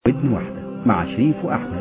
ودن واحدة مع شريف وأحمد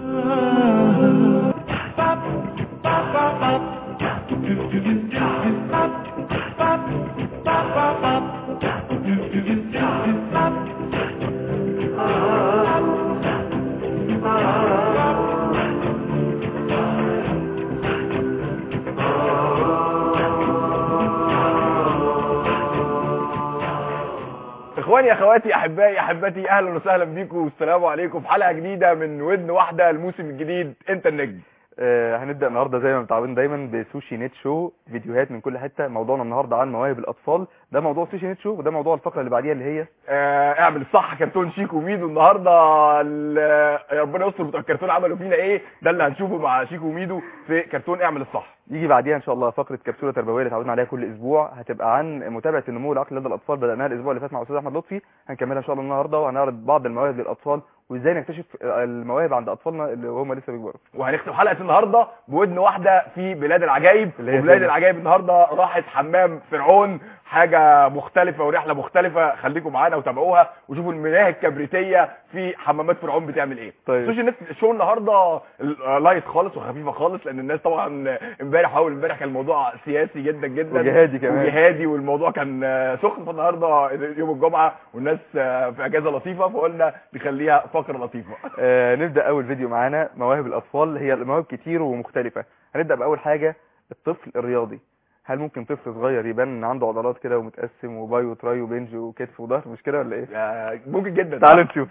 اخواني اخواتي احبائي احبتي اهلا وسهلا بيكم والسلام عليكم في حلقه جديده من ودن واحده الموسم الجديد انت النجم آه، هنبدا النهارده زي ما متعودين دايما بسوشي نت شو فيديوهات من كل حته موضوعنا النهارده عن مواهب الاطفال ده موضوع سوشي نت شو وده موضوع الفقره اللي بعديها اللي هي آه اعمل الصح كرتون شيكو وميدو النهارده ال- يا ربنا يستر بتوع الكرتون عملوا فينا ايه ده اللي هنشوفه مع شيكو وميدو في كرتون اعمل الصح يجي بعديها ان شاء الله فقره كبسوله تربويه اللي اتعودنا عليها كل اسبوع هتبقى عن متابعه النمو العقلي لدى الاطفال بداناها الاسبوع اللي فات مع الاستاذ احمد لطفي هنكملها ان شاء الله النهارده وهنعرض بعض المواهب للاطفال وازاي نكتشف المواهب عند اطفالنا اللي هم لسه بيكبروا وهنختم حلقه النهارده بودن واحده في بلاد العجائب اللي هي وبلاد فين؟ العجائب النهارده راحت حمام فرعون حاجه مختلفه ورحله مختلفه خليكم معانا وتابعوها وشوفوا المياه الكبريتيه في حمامات فرعون بتعمل ايه طيب. سوشي نت شو النهارده لايت خالص وخفيفه خالص لان الناس طبعا امبارح اول امبارح كان الموضوع سياسي جدا جدا وجهادي كمان. وجهادي والموضوع كان آه، سخن فالنهارده يوم الجمعه والناس آه، في اجازه لطيفه فقلنا نخليها فقره لطيفه آه نبدا اول فيديو معانا مواهب الاطفال هي المواهب كتير ومختلفه هنبدا باول حاجه الطفل الرياضي هل ممكن طفل صغير يبان ان عنده عضلات كده ومتقسم وباي وتراي وبنج وكتف وظهر مش كده ولا ايه آه، ممكن جدا تعالوا نشوف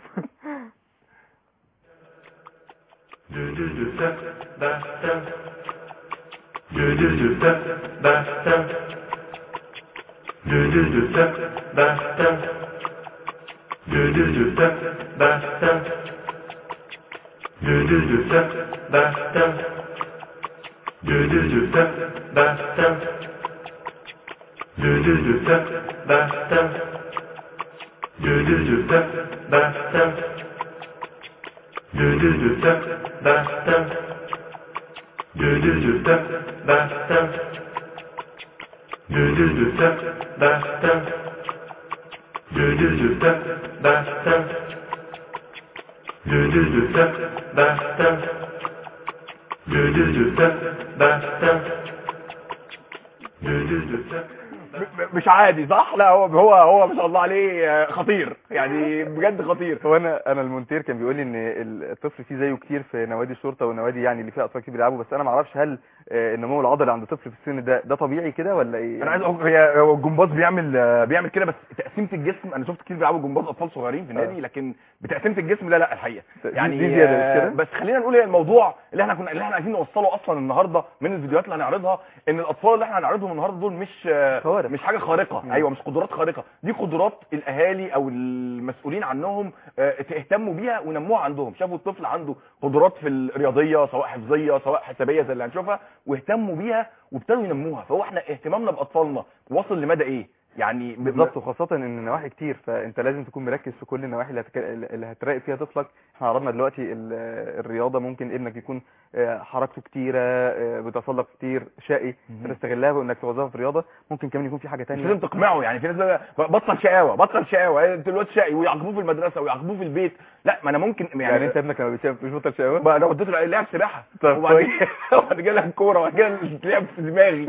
م- مش عادي صح لا هو هو هو ما شاء الله عليه آه، خطير يعني بجد خطير هو انا انا المونتير كان بيقول لي ان الطفل فيه زيه كتير في نوادي الشرطه والنوادي يعني اللي فيها اطفال كتير بيلعبوا بس انا ما اعرفش هل آه، النمو العضلي عند طفل في السن ده ده طبيعي كده ولا ايه انا عايز اقول هي هو الجمباز بيعمل آه، بيعمل كده بس تقسيمه الجسم انا شفت كتير بيلعبوا جمباز اطفال صغيرين في النادي آه. لكن بتقسيمه الجسم لا لا الحقيقه دي- يعني دي زيادة، مش آه، كده؟ بس خلينا نقول هي الموضوع اللي احنا كنا اللي احنا عايزين نوصله اصلا النهارده من الفيديوهات اللي هنعرضها ان الاطفال اللي احنا هنعرضهم النهارده دول مش آه، خوارق. مش حاجه خارقه مم. ايوه مش قدرات خارقه دي قدرات الاهالي او المسؤولين عنهم آه، اهتموا بيها ونموها عندهم شافوا الطفل عنده قدرات في الرياضيه سواء حفظيه سواء حسابيه زي اللي هنشوفها واهتموا بيها وابتدوا ينموها فهو احنا اهتمامنا باطفالنا واصل لمدى ايه يعني ب- بالظبط وخاصة ان النواحي كتير فانت لازم تكون مركز في كل النواحي اللي, هتك... اللي هتراقب فيها طفلك احنا عرضنا دلوقتي ال- الرياضة ممكن ابنك يكون آه، حركته كتيرة آه، بيتسلق كتير شقي مهم. تستغلها بانك توظفها في رياضة ممكن كمان يكون في حاجة مش تانية لازم تقنعه يعني في ناس بقى- بطل شقاوه بطل شقاوه انت الواد شقي ويعاقبوه في المدرسه ويعاقبوه في البيت لا ما انا ممكن يعني, يعني, انت ابنك لما بيسيب مش بطل شقاوة بقى انا وديته لعب سباحه طب وبعد كويس. كده وبعد كده لعب كوره وبعد كده لعب في دماغي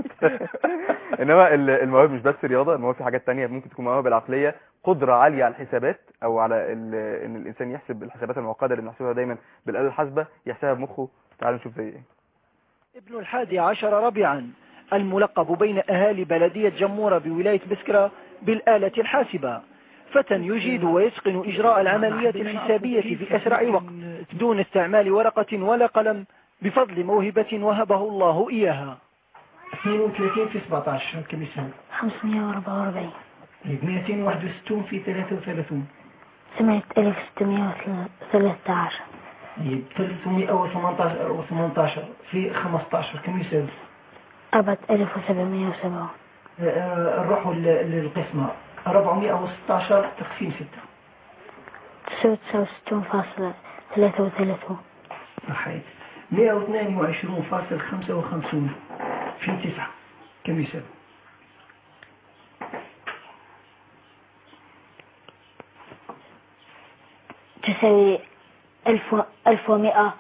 انما ال- المواهب مش بس رياضة المواهب في حاجات تانية ممكن تكون مواهب العقلية قدرة عالية على الحسابات او على ال- ان الانسان يحسب الحسابات المعقدة اللي بنحسبها دايما بالآلة الحاسبة يحسبها بمخه تعالوا نشوف زي ايه ابن الحادي عشر ربيعا الملقب بين أهالي بلدية جمورة بولاية بسكرة بالآلة الحاسبة فتى يجيد ويتقن إجراء العمليات الحسابية في أسرع وقت دون استعمال ورقة ولا قلم بفضل موهبة وهبه الله إياها 32 في 17 كم يساوي؟ 544 طيب 261 في 33 8613 طيب 318 في 15 كم يساوي؟ 4707 آه، آه، نروحوا لل- للقسمة 416 تقسيم 6 69.33 صحيح 122.55 في 9 كم يساوي؟ تساوي ألف و- ألف ومئة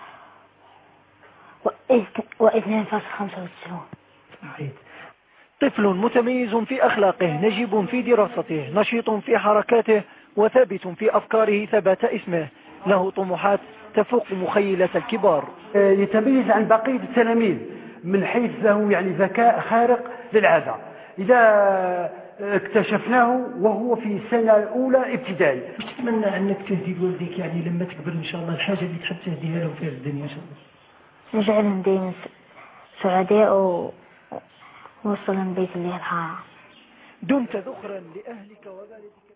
وإث- واثنين فاصل خمسة وتسعون صحيح طفل متميز في أخلاقه نجيب في دراسته نشيط في حركاته وثابت في أفكاره ثبات اسمه له طموحات تفوق مخيلة الكبار آه، يتميز عن بقية التلاميذ من حيث له يعني ذكاء خارق للعادة إذا آه، اكتشفناه وهو في السنة الأولى ابتدائي مش تتمنى انك تهدي لوالديك يعني لما تكبر ان شاء الله الحاجه اللي تحب تهديها لهم في الدنيا ان شاء الله نجعلهم دايما س- سعداء و- ووصلهم بيت الله الحرام دمت ذخرا لأهلك وبلدك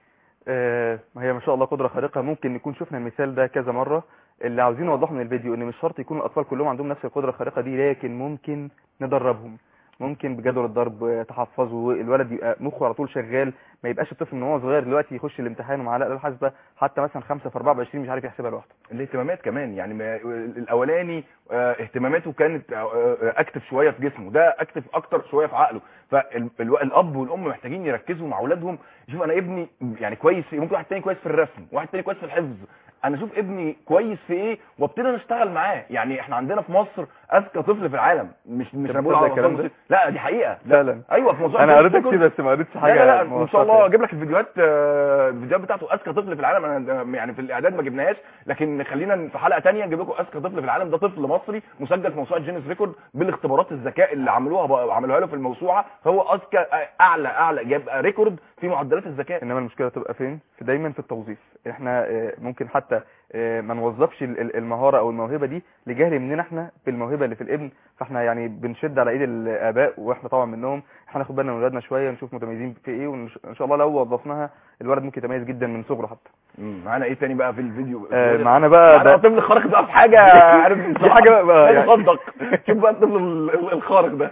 آه، ما هي ما شاء الله قدرة خارقة ممكن نكون شفنا المثال ده كذا مرة اللي عاوزين نوضحه من الفيديو ان مش شرط يكون الاطفال كلهم عندهم نفس القدرة الخارقة دي لكن ممكن ندربهم ممكن بجدول الضرب آه، تحفظوا الولد يبقى مخه على طول شغال ما يبقاش الطفل من هو صغير دلوقتي يخش الامتحان ومعاه الآلة الحاسبة حتى مثلا 5 في 24 مش عارف يحسبها لوحده الاهتمامات كمان يعني ما الاولاني آه، اهتماماته كانت آه، آه، اكتف شويه في جسمه ده اكتف اكتر شويه في عقله فالاب والام محتاجين يركزوا مع اولادهم شوف انا ابني يعني كويس في إيه؟ ممكن واحد تاني كويس في الرسم واحد تاني كويس في الحفظ انا اشوف ابني كويس في ايه وابتدي أنا اشتغل معاه يعني احنا عندنا في مصر اذكى طفل في العالم مش مش طب انا بقول تصدق على الكلام مصر ده؟ بس- لا دي حقيقه فعلا ايوه في موضوع انا قريتها الفيسبوك كتير بس ما قريتش حاجة لا لا لا ان شاء موثقة الله يعني. اجيب لك الفيديوهات آه، الفيديوهات بتاعته اذكى طفل في العالم انا يعني في الاعداد ما جبناهاش لكن خلينا في حلقه تانية نجيب لكم اذكى طفل في العالم ده طفل مصري مسجل في موسوعه جينيس ريكورد بالاختبارات الذكاء اللي عملوها بقى- عملوها له في الموسوعه فهو اذكى اعلى اعلى جاب ريكورد في معدلات الذكاء انما المشكله تبقى فين في دايما في التوظيف احنا آه، ممكن حتى آه، ما نوظفش ال- ال- المهاره او الموهبه دي لجهل مننا احنا بالموهبه اللي في الابن فاحنا يعني بنشد على ايد الاباء واحنا طبعا منهم احنا ناخد بالنا من اولادنا شويه نشوف متميزين في ايه وان شاء الله لو وظفناها الولد ممكن يتميز جدا من صغره حتى مم، معانا ايه تاني بقى في الفيديو آه، معانا بقى معانا ده- الطفل الخارق ده في حاجه عارف دي حاجة بقى- لا يعني- تصدق شوف بقى الطفل ال- ال- الخارق ده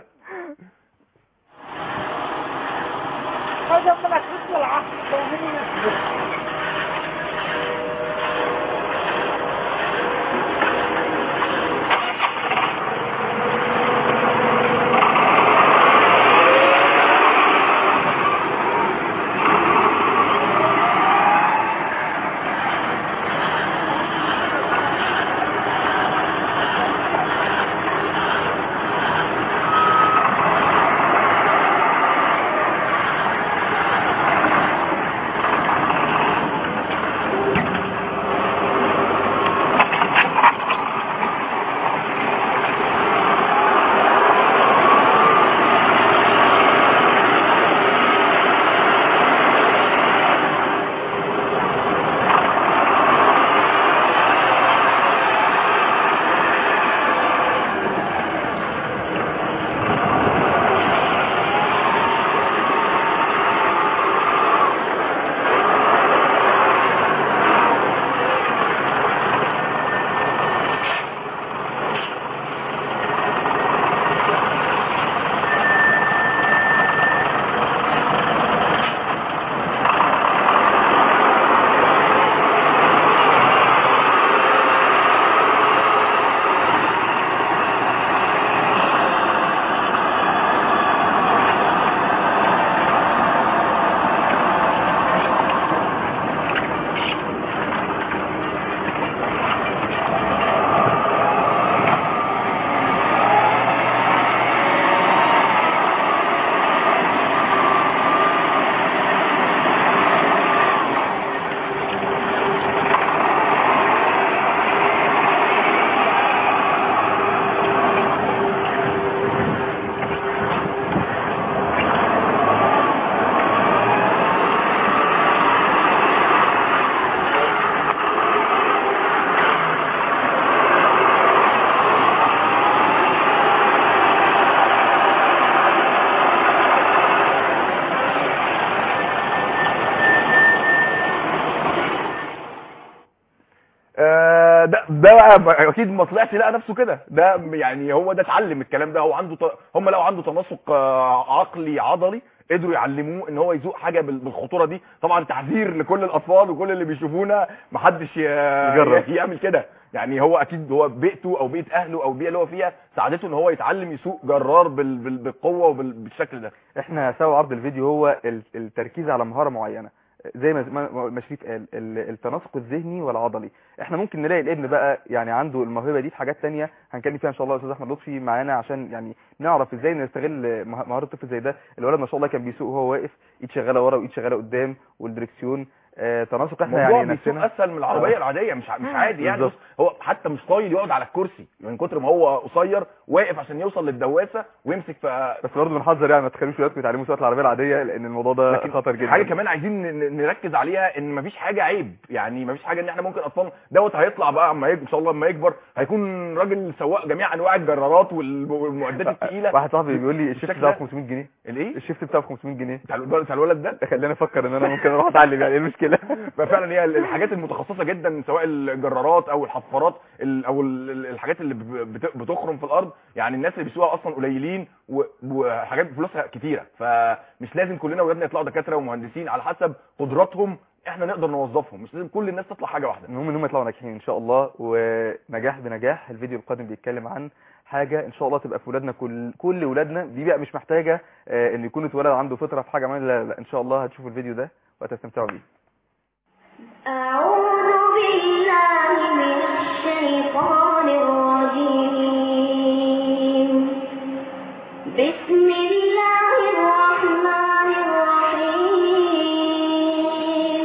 آه، ده ده بقى اكيد ما طلعش لقى نفسه كده ده يعني هو ده اتعلم الكلام ده هو عنده ط... هم لو عنده تناسق آه، عقلي عضلي قدروا يعلموه ان هو يذوق حاجه بال- بالخطوره دي طبعا تحذير لكل الاطفال وكل اللي بيشوفونا محدش ي... يجرب. ي- يعمل كده يعني هو اكيد هو بيئته او بيئه اهله او البيئه اللي هو فيها ساعدته ان هو يتعلم يسوق جرار بال... بال... بالقوه وبالشكل ده احنا سوا عرض الفيديو هو ال- التركيز على مهارة معينة زي ما ما ما شريف قال ال- التناسق الذهني والعضلي احنا ممكن نلاقي الابن بقى يعني عنده الموهبه دي في حاجات تانية هنتكلم فيها ان شاء الله الاستاذ احمد لطفي معانا عشان يعني نعرف ازاي نستغل مه- مهاره الطفل زي ده الولد ما شاء الله كان بيسوق وهو واقف ايد شغاله ورا وايد شغاله قدام والدركسيون آه تناسق احنا الموضوع يعني بيسوق نفسنا اسهل من العربيه العاديه مش ع- مش عادي يعني بالظبط. بص، هو حتى مش طايل يقعد على الكرسي من كتر ما هو قصير واقف عشان يوصل للدواسه ويمسك في بس برضه بنحذر يعني ما تخليش ولادكم يتعلموا سواقه العربيه العاديه لان الموضوع ده لكن خطر جدا حاجه كمان عايزين ن- ن- نركز عليها ان مفيش حاجه عيب يعني مفيش حاجه ان احنا ممكن اطفال دوت هيطلع بقى اما يكبر ان شاء الله لما يكبر هيكون راجل سواق جميع انواع الجرارات وال- والمعدات الثقيله واحد صاحبي بيقول لي الشيفت بالشكل بتاعه ده. 500 جنيه الايه الشيفت بتاعه 500 جنيه بتاع الولد بتاع الولد ده ده خلاني افكر ان انا ممكن اروح اتعلم يعني ايه المشكله ففعلا هي الحاجات المتخصصه جدا سواء الجرارات او الحفارات ال- او ال- الحاجات اللي ب- بت- بتخرم في الارض يعني الناس اللي بيسوقها اصلا قليلين و- وحاجات فلوسها كتيره فمش لازم كلنا اولادنا يطلعوا دكاتره ومهندسين على حسب قدراتهم احنا نقدر نوظفهم مش لازم كل الناس تطلع حاجه واحده المهم ان هم يطلعوا ناجحين ان شاء الله ونجاح بنجاح الفيديو القادم بيتكلم عن حاجه ان شاء الله تبقى في ولادنا كل كل ولادنا دي بقى مش محتاجه آه، ان يكون اتولد عنده فطره في حاجه معينه لا, لا ان شاء الله هتشوفوا الفيديو ده وهتستمتعوا بيه أعوذ بالله من الشيطان الرجيم بسم الله الرحمن الرحيم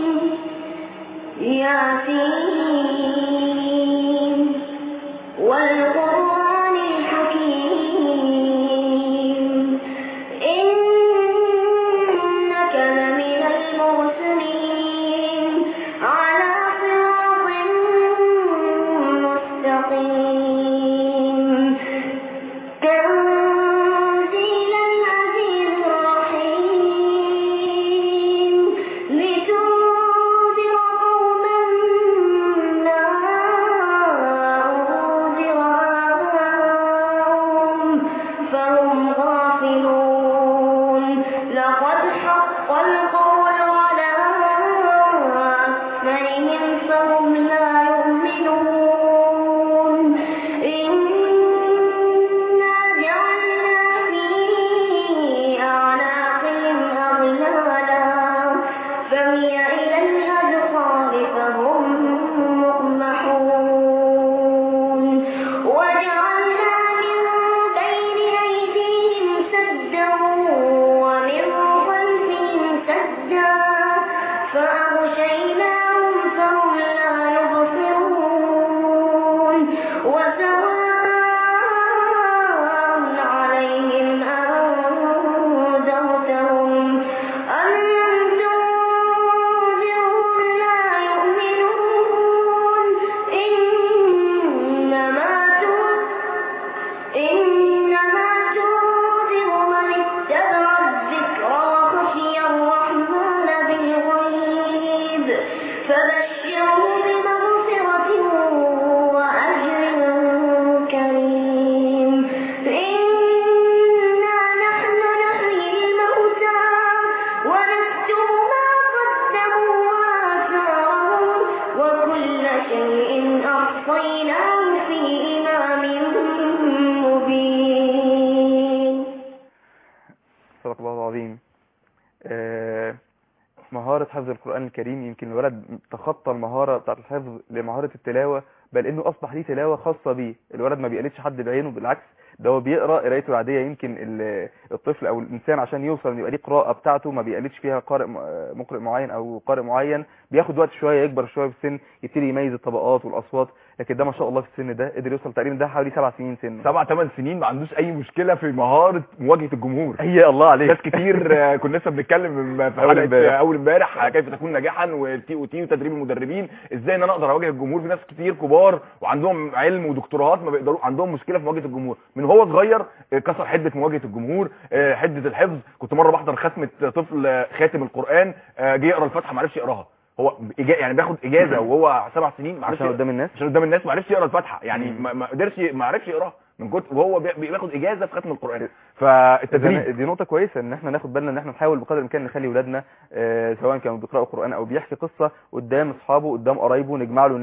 ياسين والقرآن الحكيم إنك لمن المرسلين على صراط مستقيم تنزيل العزيز الرحيم لتنذر قوما ما أنذر آباؤهم فهم غافلون لقد حق القول على أكثرهم فهم لا يؤمنون إنا جعلنا في أعناقهم أغلالا فهي إلى الأذقان فهم مقمحون وجعلنا من بين أيديهم سدا ومن خلفهم سدا فأغشيناهم فهم لا يبصرون وسواء عليهم أنذرتهم أم لم تنذرهم لا يؤمنون إنما إنما تنذر من اتبع الذكر وخشي الرحمن بالغيب فبشره بمغفرة وأجر كريم إنا نحن نحيي الموتى ونكتب ما قدموا وآثارهم وكل شيء أحصيناه في إمام مبين صدق الله العظيم آه، مهارة حفظ القرآن الكريم يمكن الولد تخطى المهارة بتاعت الحفظ لمهارة التلاوة بل انه اصبح ليه تلاوة خاصة بيه الولد ما بيقلدش حد بعينه بالعكس ده هو بيقرا قرايته العاديه يمكن ال- الطفل او الانسان عشان يوصل ان يبقى ليه قراءه بتاعته ما بيقلدش فيها قارئ م- مقرئ معين او قارئ معين بياخد وقت شويه يكبر شويه في السن يبتدي يميز الطبقات والاصوات لكن ده ما شاء الله في السن ده قدر يوصل تقريبا ده حوالي سبع سنين سن سبع ثمان سنين ما عندوش اي مشكله في مهاره مواجهه الجمهور هي الله عليك ناس كتير آه، كنا لسه بنتكلم في أول حلقه امبارح. اول امبارح كيف تكون ناجحا وتي وتي وتدريب المدربين ازاي ان انا اقدر اواجه الجمهور في ناس كتير كبار وعندهم علم ودكتوراهات ما بيقدروا عندهم مشكله في مواجهه الجمهور من هو صغير آه، كسر حده مواجهه الجمهور آه، حده الحفظ كنت مره بحضر ختمه طفل آه، خاتم القران آه، جه يقرا الفاتحه ما عرفش يقراها هو إجا- يعني بياخد اجازه وهو سبع سنين ما عرفش عشان قدام الناس عشان قدام الناس ما عرفش يقرا الفاتحه يعني مم. ما ما قدرش ما عرفش يقراها من كتر وهو بي- بياخد اجازه في ختم القران دي, فالتدريب دي نقطة كويسة ان احنا ناخد بالنا ان احنا نحاول بقدر الامكان نخلي ولادنا آه، سواء كانوا بيقرأوا قرآن او بيحكي قصة قدام اصحابه قدام قرايبه نجمع له ناس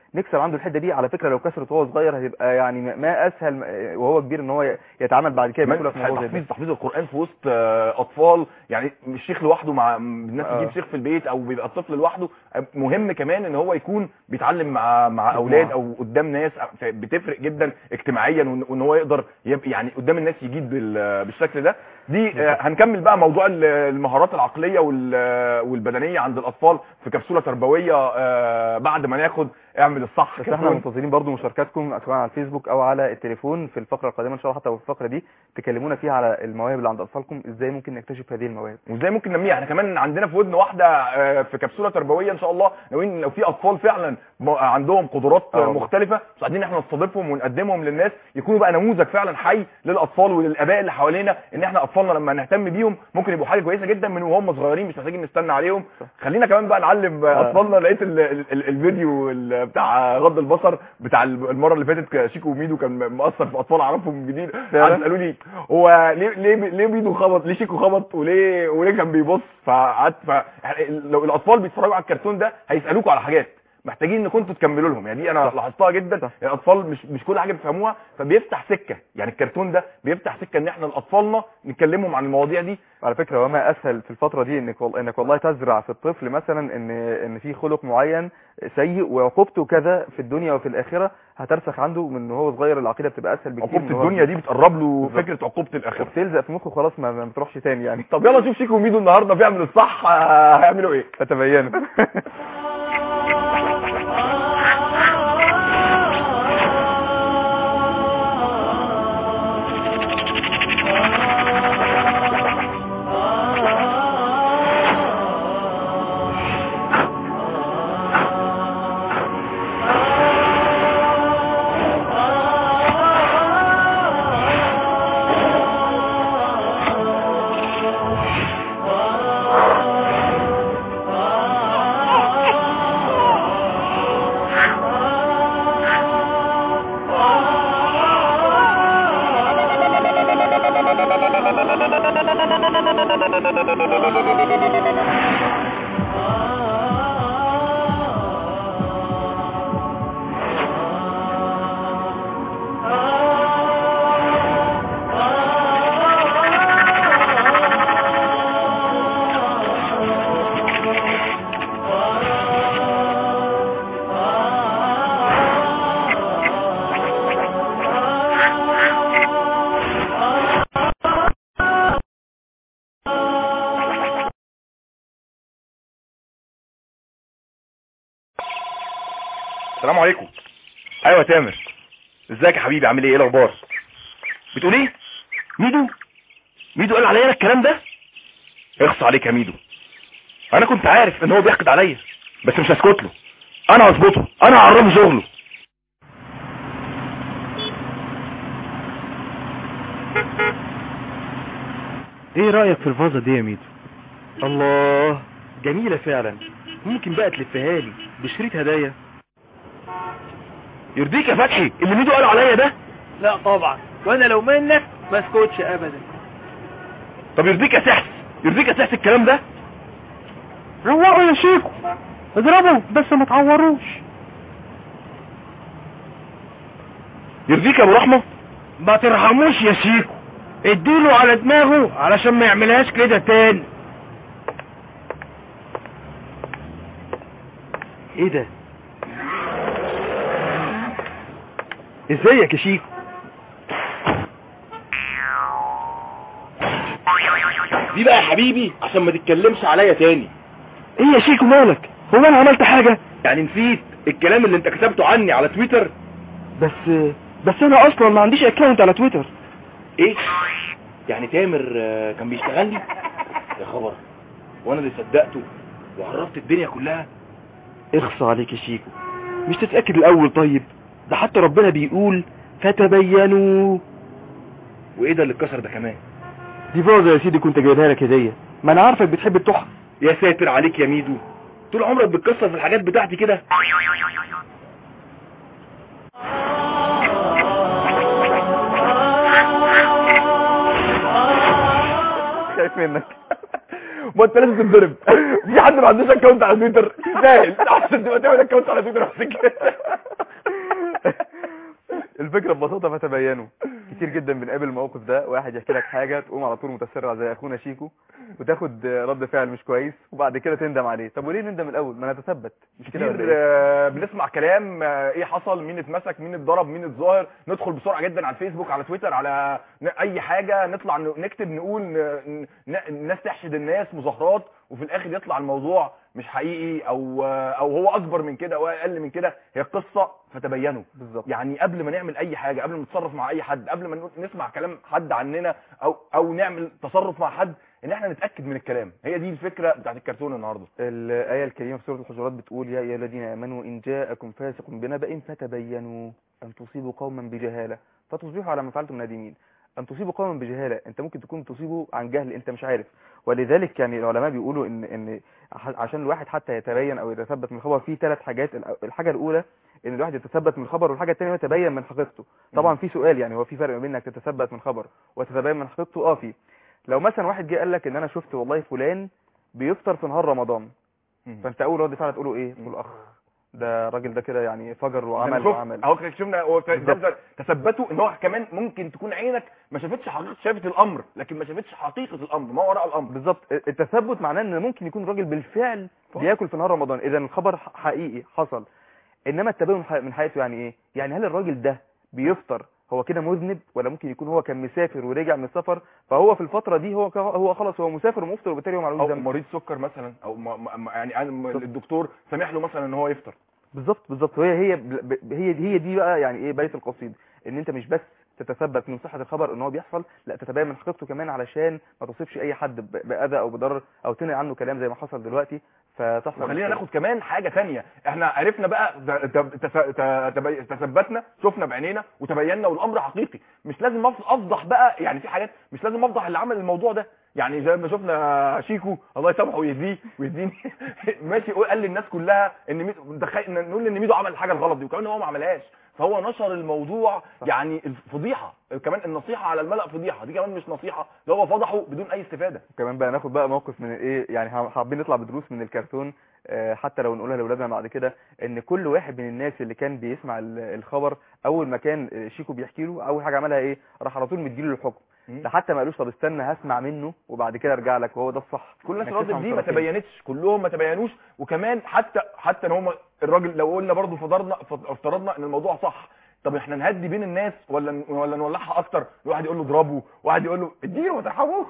نكسر عنده الحته دي على فكره لو كسرت وهو صغير هتبقى يعني ما- ما اسهل م- وهو كبير ان هو ي- يتعامل بعد كده بسهوله في الموضوع زي تحفيظ ده تحفيظ القران في وسط آه، اطفال يعني مش شيخ لوحده مع الناس آه. تجيب شيخ في البيت او بيبقى الطفل لوحده مهم كمان ان هو يكون بيتعلم مع مع اولاد او قدام ناس ف- بتفرق جدا اجتماعيا وان وإن هو يقدر يبقى يعني قدام الناس يجيد بال- بالشكل ده دي آه، هنكمل بقى موضوع ال- المهارات العقليه وال- والبدنيه عند الاطفال في كبسوله تربويه آه، بعد ما ناخد اعمل الصح بس كده. احنا منتظرين برضو مشاركاتكم سواء على الفيسبوك او على التليفون في الفقره القادمه ان شاء الله حتى وفي الفقره دي تكلمونا فيها على المواهب اللي عند اطفالكم ازاي ممكن نكتشف هذه المواهب وازاي ممكن ننميها احنا كمان عندنا في ودن واحده آه، في كبسوله تربويه ان شاء الله ناويين لو في اطفال فعلا م- عندهم قدرات آه آه، والله. مختلفه مش عايزين احنا نستضيفهم ونقدمهم للناس يكونوا بقى نموذج فعلا حي للاطفال وللاباء اللي حوالينا ان احنا اطفالنا لما نهتم بيهم ممكن يبقوا حاجه كويسه جدا من وهم صغيرين مش محتاجين نستنى عليهم خلينا كمان بقى نعلم آه، آه. اطفالنا لقيت ال ال ال الفيديو ال- بتاع غض البصر بتاع ال- المره اللي فاتت شيكو وميدو كان مؤثر في اطفال اعرفهم جديد فعلا؟ قعدوا قالوا لي هو ليه ليه ليه ميدو خبط ليه شيكو خبط وليه وليه كان بيبص فقعدت ف لو الاطفال بيتفرجوا على الكرتون ده هيسالوكوا على حاجات محتاجين انكم انتوا تكملوا لهم يعني دي انا صح. لاحظتها جدا صح. الاطفال مش مش كل حاجه بيفهموها فبيفتح سكه يعني الكرتون ده بيفتح سكه ان احنا لاطفالنا نكلمهم عن المواضيع دي على فكره وما اسهل في الفتره دي انك والله انك والله تزرع في الطفل مثلا ان ان في خلق معين سيء وعقوبته كذا في الدنيا وفي الاخره هترسخ عنده من وهو صغير العقيده بتبقى اسهل بكتير عقوبه من وهو الدنيا دي بتقرب له بالظبط. فكره عقوبه الاخره وبتلزق في مخه خلاص ما ما بتروحش تاني يعني طب يلا نشوف شيكو وميدو النهارده بيعملوا الصح آه، هيعملوا ايه فتبينوا السلام عليكم ايوه يا تامر ازيك يا حبيبي عامل ايه ايه الاخبار بتقول ايه ميدو ميدو قال عليا أنا الكلام ده اخص عليك يا ميدو انا كنت عارف ان هو بيحقد عليا بس مش هسكت له انا هظبطه انا هعرفه شغله ايه رأيك في الفازة دي يا ميدو الله جميله فعلا ممكن بقى تلفها لي بشريط هدايا يرضيك يا فتحي اللي ميدو قال عليا ده لا طبعا وانا لو منك ما اسكتش ابدا طب يرضيك يا سحس يرضيك يا سحس الكلام ده روقوا يا شيكو اضربوا بس ما تعوروش يرضيك يا ابو رحمه ما ترحموش يا شيكو اديله على دماغه علشان ما يعملهاش كده تاني ايه ده ازيك يا شيكو دي بقى يا حبيبي عشان ما تتكلمش عليا تاني ايه يا شيكو مالك هو انا عملت حاجه يعني نسيت الكلام اللي انت كتبته عني على تويتر بس بس انا اصلا ما عنديش اكونت على تويتر ايه يعني تامر آه، كان بيشتغلني يا خبر وانا اللي صدقته وعرفت الدنيا كلها اخص عليك يا شيكو مش تتأكد الاول طيب ده حتى ربنا بيقول فتبينوا وايه ده اللي اتكسر ده كمان دي فازة يا سيدي كنت جايبها لك هدية ما انا عارفك بتحب التحف يا ساتر عليك يا ميدو طول عمرك بتكسر في الحاجات بتاعتي كده خايف منك ما انت لازم تتضرب في حد ما عندوش اكونت على تويتر سهل عشان تبقى تعمل اكونت على تويتر بس كده الفكره ببساطه فتبينوا كتير جدا بنقابل الموقف ده واحد يحكي لك حاجه تقوم على طول متسرع زي اخونا شيكو وتاخد رد فعل مش كويس وبعد كده تندم عليه طب وليه نندم الاول ما نتثبت مش كده كتير ولا ايه آه، بنسمع كلام آه، ايه حصل مين اتمسك مين اتضرب مين اتظاهر ندخل بسرعه جدا على الفيسبوك على تويتر على ن- اي حاجه نطلع ن- نكتب نقول ن- ن- الناس تحشد الناس مظاهرات وفي الاخر يطلع الموضوع مش حقيقي او آه، او هو اكبر من كده او اقل من كده هي قصه فتبينوا بالظبط يعني قبل ما نعمل اي حاجه قبل ما نتصرف مع اي حد قبل ما ن- نسمع كلام حد عننا او او نعمل تصرف مع حد ان احنا نتاكد من الكلام هي دي الفكره بتاعت الكرتون النهارده الآية الكريمة في سورة الحجرات بتقول يا أيها الذين آمنوا إن جاءكم فاسق بنبأ فتبينوا أن تصيبوا قوما بجهالة فتصبحوا على ما فعلتم نادمين أن تصيبوا قوما بجهالة أنت ممكن تكون تصيبه عن جهل أنت مش عارف ولذلك يعني العلماء بيقولوا إن إن ح- عشان الواحد حتى يتبين أو يتثبت من الخبر في ثلاث حاجات الأ- الحاجة الأولى إن الواحد يتثبت من الخبر والحاجة الثانية هو يتبين من حقيقته طبعا في سؤال يعني هو في فرق ما بين إنك تتثبت من خبر وتتبين من حقيقته أه في لو مثلا واحد جه قال لك إن أنا شفت والله فلان بيفطر في نهار رمضان فانت اول رد فعل تقوله ايه تقول اخ ده الراجل ده كده يعني فجر وعمل عمل وعمل اهو كده شفنا هو ت- بالظبط. ده- تثبتوا ان هو كمان ممكن تكون عينك ما شافتش حقيقه شافت الامر لكن ما شافتش حقيقه الامر ما وراء الامر بالظبط التثبت معناه ان ممكن يكون الراجل بالفعل بياكل في نهار رمضان اذا الخبر ح- حقيقي حصل انما التبين من ح- من حياته يعني ايه يعني هل الراجل ده بيفطر هو كده مذنب ولا ممكن يكون هو كان مسافر ورجع من السفر فهو في الفتره دي هو ك- هو خلاص هو مسافر ومفطر وبالتالي هو معلوش او ذنب مريض سكر مثلا او ما ما يعني أنا- الدكتور سامح له مثلا ان هو يفطر بالظبط بالظبط هي هي ب- ب- هي هي دي بقى يعني ايه بيت القصيد ان انت مش بس تتثبت من صحه الخبر ان هو بيحصل لا تتبين من حقيقته كمان علشان ما تصيبش اي حد ب- باذى او بضرر او تنقل عنه كلام زي ما حصل دلوقتي فتحصل وخلينا مشكلة. ناخد كمان حاجه تانية احنا عرفنا بقى ت- ت- تس- ت- تبي- تثبتنا شفنا بعينينا وتبينا والامر حقيقي مش لازم أف- افضح بقى يعني في حاجات مش لازم افضح اللي عمل الموضوع ده يعني زي ما شفنا شيكو الله يسامحه ويهديه ويهديني ماشي قال للناس كلها ان ميدو متخيل إن نقول ان ميدو عمل الحاجه الغلط دي وكمان هو ما عملهاش فهو نشر الموضوع يعني الفضيحه كمان النصيحه على الملأ فضيحه دي كمان مش نصيحه ده هو فضحه بدون اي استفاده كمان بقى ناخد بقى موقف من ايه يعني ح- حابين نطلع بدروس من الكرتون آه، حتى لو نقولها لاولادنا بعد كده ان كل واحد من الناس اللي كان بيسمع ال- الخبر اول ما كان آه، شيكو بيحكي له اول حاجه عملها ايه راح على طول مديله الحكم ده حتى ما قالوش طب استنى هسمع منه وبعد كده ارجع لك وهو ده الصح كل الناس إنك الراجل تفهم دي ما طرفين. تبينتش كلهم ما تبينوش وكمان حتى حتى ان هم الراجل لو قلنا برضو فضلنا افترضنا ان الموضوع صح طب احنا نهدي بين الناس ولا ولا نولعها اكتر واحد يقول له اضربه واحد يقول له اديله وترحموه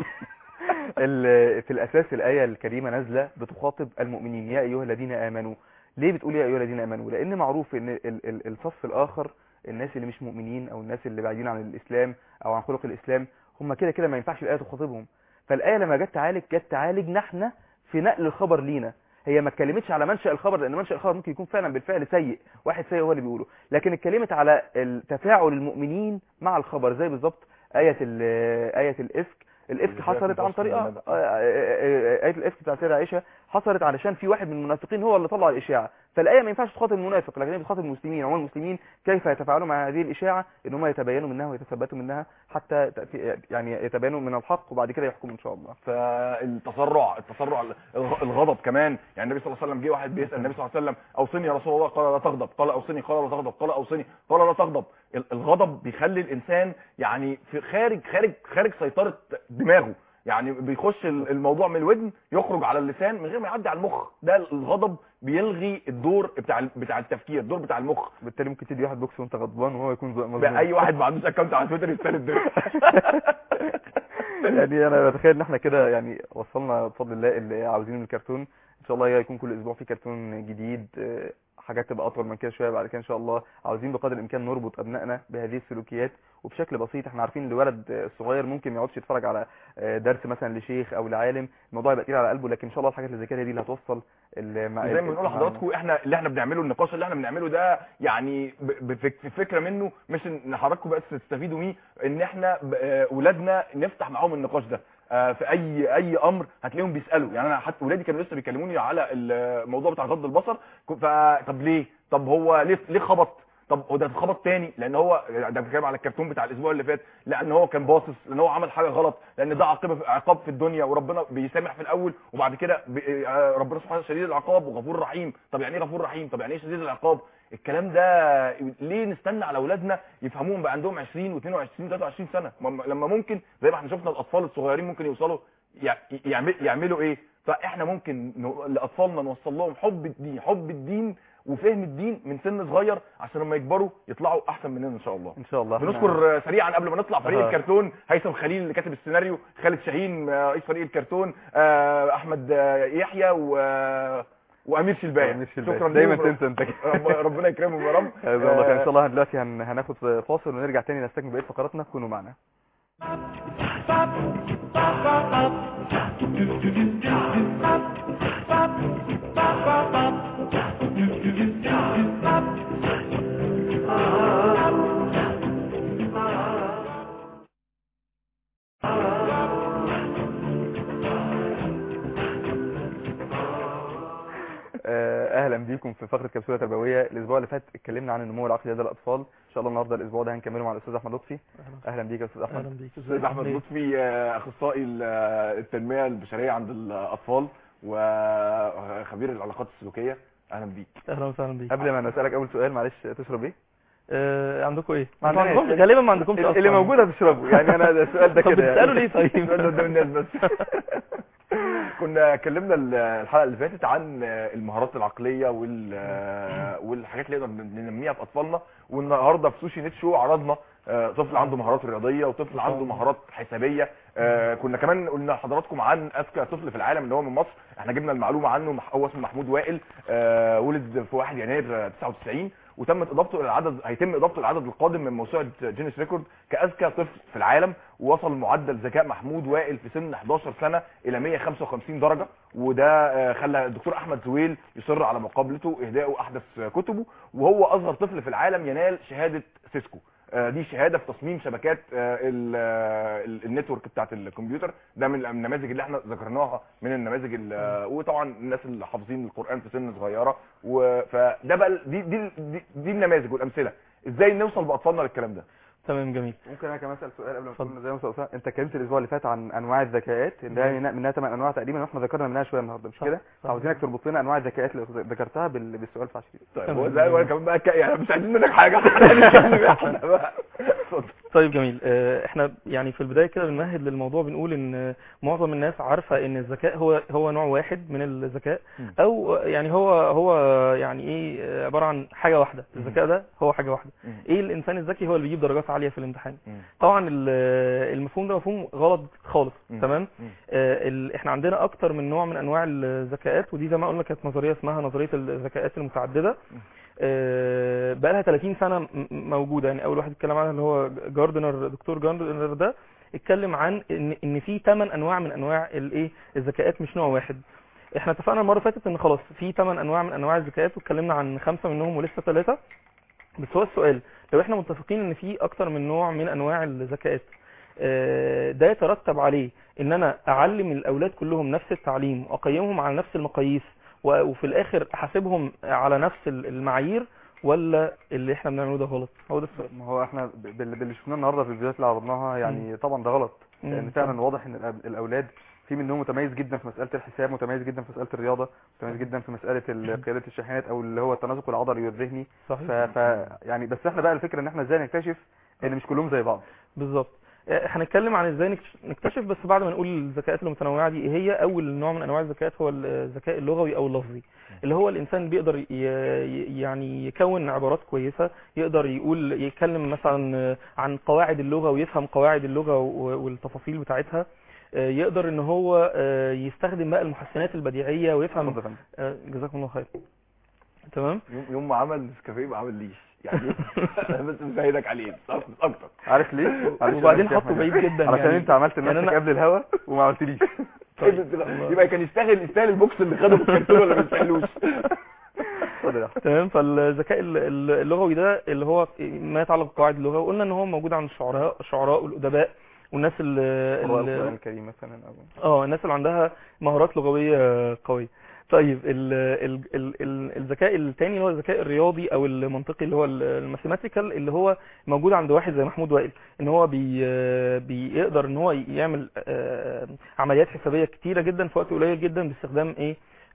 ال- في الأساس الآية الكريمة نازلة بتخاطب المؤمنين يا أيها الذين آمنوا ليه بتقول يا أيها الذين آمنوا لأن معروف إن ال- ال- الصف الآخر الناس اللي مش مؤمنين أو الناس اللي بعيدين عن الإسلام أو عن خلق الإسلام هم كده كده ما ينفعش الآية تخاطبهم فالآية لما جت تعالج جت تعالجنا احنا في نقل الخبر لينا هي ما اتكلمتش على منشأ الخبر لأن منشأ الخبر ممكن يكون فعلا بالفعل سيء واحد سيء هو اللي بيقوله لكن اتكلمت على التفاعل المؤمنين مع الخبر زي بالظبط آية ال- آية الإفك الإفك حصلت عن طريق آه، آه، آه، آية الإفك بتاعت سيدة عائشة حصلت علشان في واحد من المنافقين هو اللي طلع الإشاعة فالآية ما ينفعش تخاطب المنافق لكن هي بتخاطب المسلمين عموما المسلمين كيف يتفاعلوا مع هذه الإشاعة إن هم يتبينوا منها ويتثبتوا منها حتى تأتي يعني يتبينوا من الحق وبعد كده يحكموا إن شاء الله فالتسرع التسرع الغ- الغضب كمان يعني النبي صلى الله عليه وسلم جه واحد بيسال النبي صلى الله عليه وسلم اوصني يا رسول الله قال لا تغضب قال اوصني قال لا تغضب قال اوصني قال لا تغضب ال- الغضب بيخلي الانسان يعني في خارج خارج خارج سيطره دماغه يعني بيخش ال- الموضوع من الودن يخرج على اللسان من غير ما يعدي على المخ ده الغضب بيلغي الدور بتاع ال- بتاع التفكير الدور بتاع المخ بالتالي ممكن تدي واحد بوكس وانت غضبان وهو يكون مظلوم بقى اي واحد ما عندوش اكونت على تويتر يستلم ده يعني انا بتخيل ان احنا كده يعني وصلنا بفضل الله اللي عاوزينه من الكرتون ان شاء الله هيكون كل اسبوع في كرتون جديد آه، حاجات تبقى اطول من كده شويه بعد كده ان شاء الله عاوزين بقدر الامكان نربط ابنائنا بهذه السلوكيات وبشكل بسيط احنا عارفين ان الولد آه، الصغير ممكن ما يقعدش يتفرج على آه، درس مثلا لشيخ او لعالم الموضوع يبقى تقيل على قلبه لكن ان شاء الله الحاجات اللي زي كده دي اللي هتوصل المع... زي ما بنقول لحضراتكم احنا اللي احنا بنعمله النقاش اللي احنا بنعمله ده يعني ب- بفك- بفكره منه مش ان حضراتكم بس تستفيدوا بيه ان احنا ب- آه، ولادنا نفتح معاهم النقاش ده آه، في اي اي امر هتلاقيهم بيسالوا يعني انا حتى ولادي كانوا لسه بيكلموني على الموضوع بتاع غض البصر ك- ف- طب ليه طب هو ليه ليه خبط طب هو ده اتخبط تاني لان هو ده بتكلم على الكرتون بتاع الاسبوع اللي فات لان هو كان باصص لان هو عمل حاجه غلط لان ده عاقبه عقاب في الدنيا وربنا بيسامح في الاول وبعد كده بي- آه، ربنا سبحانه شديد العقاب وغفور رحيم طب يعني ايه غفور رحيم طب يعني ايه شديد العقاب الكلام ده ليه نستنى على اولادنا يفهموهم بقى عندهم 20 و22 23 سنه ما- لما ممكن زي ما احنا شفنا الاطفال الصغيرين ممكن يوصلوا يع- يعمل يعملوا ايه فاحنا ممكن ن- لاطفالنا نوصل لهم حب الدين حب الدين وفهم الدين من سن صغير عشان لما يكبروا يطلعوا احسن مننا ان شاء الله ان شاء الله إحنا- بنشكر آه، سريعا قبل ما نطلع فريق آه. الكرتون هيثم خليل اللي كاتب السيناريو خالد شاهين آه، رئيس فريق الكرتون آه، احمد آه، يحيى و آه، وامير شلبايه أمير شلباية. شكرا دايما ليهم. تنسى انت رب- ربنا يكرمهم يا رب جزاك الله خير ان آه، شاء الله دلوقتي هن... هناخد فاصل ونرجع تاني نستكمل بقيه فقراتنا كونوا معنا آه، اهلا بيكم في فقره كبسوله تربويه الاسبوع اللي فات اتكلمنا عن النمو العقلي لدى الاطفال ان شاء الله النهارده الاسبوع ده هنكمله مع الاستاذ احمد لطفي اهلا بيك يا استاذ احمد اهلا بيك استاذ احمد لطفي آه، اخصائي ال- آه، التنميه البشريه عند الاطفال وخبير العلاقات السلوكيه اهلا بيك اهلا وسهلا بيك قبل ما نسالك اول سؤال معلش تشرب ايه آه عندكم ايه؟ ما ما عندناش. عندكمش غالبا ما عندكمش اللي أصلاً. موجود هتشربه يعني انا ده السؤال ده طب كده بتسالوا ليه طيب؟ السؤال ده قدام الناس بس كنا اتكلمنا ال- الحلقه اللي فاتت عن المهارات العقليه وال والحاجات اللي نقدر ننميها في اطفالنا والنهارده في سوشي نت شو عرضنا آه، طفل عنده مهارات رياضيه وطفل عنده مهارات حسابيه آه، كنا كمان قلنا لحضراتكم عن اذكى طفل في العالم اللي هو من مصر احنا جبنا المعلومه عنه مح- هو اسمه محمود وائل آه، ولد في 1 يناير آه، 99 وتمت اضافته الى العدد هيتم اضافته للعدد القادم من موسوعه جينيس ريكورد كاذكى طفل في العالم ووصل معدل ذكاء محمود وائل في سن 11 سنه الى 155 درجه وده آه، خلى الدكتور احمد زويل يصر على مقابلته واهدائه احدث كتبه وهو اصغر طفل في العالم ينال شهاده سيسكو آه، دي شهاده في تصميم شبكات آه، ال- آه، ال- النتورك بتاعت الكمبيوتر ده من النماذج اللي احنا ذكرناها من النماذج ال- آه، وطبعا الناس اللي حافظين القران في سن صغيره و- فده بقى ال- دي دي دي, دي النماذج والامثله ازاي نوصل باطفالنا للكلام ده تمام جميل ممكن انا كمان اسال سؤال قبل ما اتفضل. تكون زي ما أستاذ أسامة، انت اتكلمت الاسبوع اللي فات عن انواع الذكاءات اللي هي منها- منها ثمان انواع تقريبا واحنا ذكرنا منها شويه النهارده مش صح، كده صح. عاوزينك تربط لنا انواع الذكاءات اللي ذكرتها بال- بالسؤال في 20 طيب تمام. هو زي وانا كمان بقى ك- يعني مش عايزين منك حاجه احنا هنتكلم احنا بقى اتفضل طيب جميل آه، احنا يعني في البدايه كده بنمهد للموضوع بنقول ان آه، معظم الناس عارفه ان الذكاء هو هو نوع واحد من الذكاء مم. او آه، يعني هو هو يعني ايه آه، عباره عن حاجه واحده الذكاء ده هو حاجه واحده مم. ايه الانسان الذكي هو اللي بيجيب درجات عاليه في الامتحان مم. طبعا ال- المفهوم ده مفهوم غلط خالص مم. تمام مم. آه، ال- احنا عندنا اكتر من نوع من انواع الذكاءات ودي زي ما قلنا كانت نظريه اسمها نظريه الذكاءات المتعدده آه، بقى لها 30 سنه م- م- موجوده يعني اول واحد اتكلم عنها اللي هو جاردنر دكتور جاردنر ده اتكلم عن ان ان في 8 انواع من انواع الايه الذكاءات مش نوع واحد احنا اتفقنا المره اللي فاتت ان خلاص في 8 انواع من انواع الذكاءات واتكلمنا عن خمسه منهم ولسه ثلاثه بس هو السؤال لو احنا متفقين ان في اكتر من نوع من انواع الذكاءات آه، ده يترتب عليه ان انا اعلم الاولاد كلهم نفس التعليم واقيمهم على نفس المقاييس و- وفي الاخر احاسبهم على نفس ال- المعايير ولا اللي احنا بنعمله ده غلط هو ده السؤال ما هو احنا ب- بال- باللي شفناه النهارده في الفيديوهات اللي عرضناها يعني طبعا ده غلط مم. لان فعلا واضح ان الأب- الاولاد في منهم متميز جدا في مساله الحساب متميز جدا في مساله الرياضه متميز جدا في مساله ال- قياده الشاحنات او اللي هو التناسق العضلي والذهني ف... صحيح ف... يعني بس احنا بقى الفكره ان احنا ازاي نكتشف ان مش كلهم زي بعض بالظبط آه، هنتكلم عن ازاي نكتش- نكتشف بس بعد ما نقول الذكاءات المتنوعه دي ايه هي اول نوع من انواع الذكاءات هو الذكاء اللغوي او اللفظي اللي هو الانسان بيقدر ي- ي- يعني يكون عبارات كويسه يقدر يقول يتكلم مثلا آه، عن قواعد اللغه ويفهم قواعد اللغه و- والتفاصيل بتاعتها آه، يقدر ان هو آه، يستخدم بقى المحسنات البديعيه ويفهم اتفضل يا فندم. آه، جزاكم الله خير تمام يوم يوم ما عمل نسكافيه ما عمل ليش يعني انا بس مساعدك عليه بس مش اكتر عارف ليه معلش وبعدين أنا مش حطه فاهم بعيد حاجة. جدا علشان يعني. انت عملت يعني لنفسك أنا- قبل الهوا وما عملتليش يبقى كان يستاهل يستاهل البوكس اللي خده في الكرتون ولا ما يستاهلوش اتفضل يا أحمد. تمام فالذكاء ال- ال- اللغوي ده اللي هو ما يتعلق بقواعد اللغه وقلنا ان هو موجود عند الشعراء الشعراء والادباء والناس اللي قراءة اللي- القرآن الكريم مثلا أو اه الناس اللي عندها مهارات لغويه قويه طيب ال ال ال ال الذكاء الثاني اللي هو الذكاء الرياضي او المنطقي اللي هو الماثيماتيكال اللي هو موجود عند واحد زي محمود وائل ان هو بي بيقدر ان هو يعمل آه، عمليات حسابيه كتيره جدا في وقت قليل جدا باستخدام ايه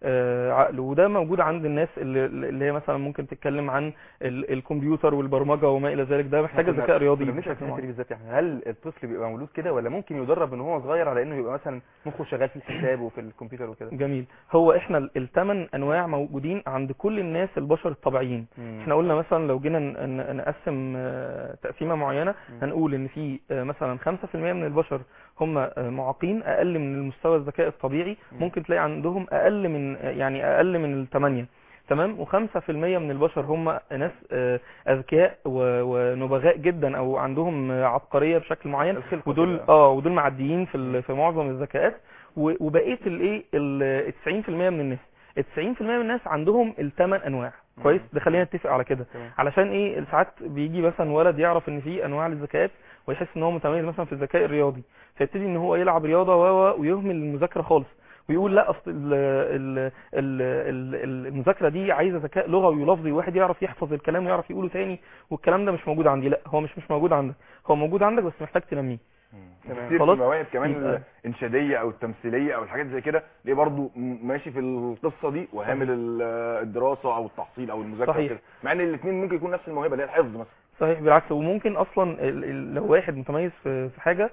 آه، عقل وده موجود عند الناس اللي, اللي هي مثلا ممكن تتكلم عن ال- الكمبيوتر والبرمجه وما الى ذلك ده محتاجه كنا- ذكاء رياضي كنا بنسأل بشكل في الحتة دي معين بالذات يعني هل الطفل بيبقى مولود كده ولا ممكن يدرب ان هو صغير على انه يبقى مثلا مخه شغال في الحساب وفي الكمبيوتر وكده جميل هو احنا الثمان انواع موجودين عند كل الناس البشر الطبيعيين مم. احنا قلنا مثلا لو جينا ن- ن- نقسم آه، تقسيمه معينه مم. هنقول ان في آه، مثلا 5% من البشر هم آه، معاقين اقل من المستوى الذكاء الطبيعي مم. ممكن تلاقي عندهم اقل من آه، يعني اقل من الثمانية تمام و5% من البشر هم ناس آه، اذكياء و- ونبغاء جدا او عندهم آه، عبقريه بشكل معين الخلقة ودول كده. اه ودول معديين في ال- في معظم الذكاءات و- وبقيه الايه ال 90% من الناس ال 90% من الناس عندهم الثمان انواع كويس ده خلينا نتفق على كده تمام. علشان ايه ساعات بيجي مثلا ولد يعرف ان في انواع للذكاءات ويحس ان هو متميز مثلا في الذكاء الرياضي فيبتدي ان هو يلعب رياضه و و- ويهمل المذاكره خالص ويقول لا اصل ال- ال- ال- ال- المذاكره دي عايزه ذكاء لغوي ولفظي واحد يعرف يحفظ الكلام ويعرف يقوله تاني والكلام ده مش موجود عندي لا هو مش مش موجود عندك هو موجود عندك بس محتاج تنميه تمام. كتير في خلاص. المواهب كمان يبقى- الانشاديه او التمثيليه او الحاجات زي كده ليه برضو م- ماشي في القصه دي وهامل ال- الدراسه او التحصيل او المذاكره صحيح. وكده مع ان الاثنين ممكن يكون نفس الموهبه اللي هي الحفظ مثلا صحيح بالعكس وممكن اصلا ال- ال- لو واحد متميز في في حاجه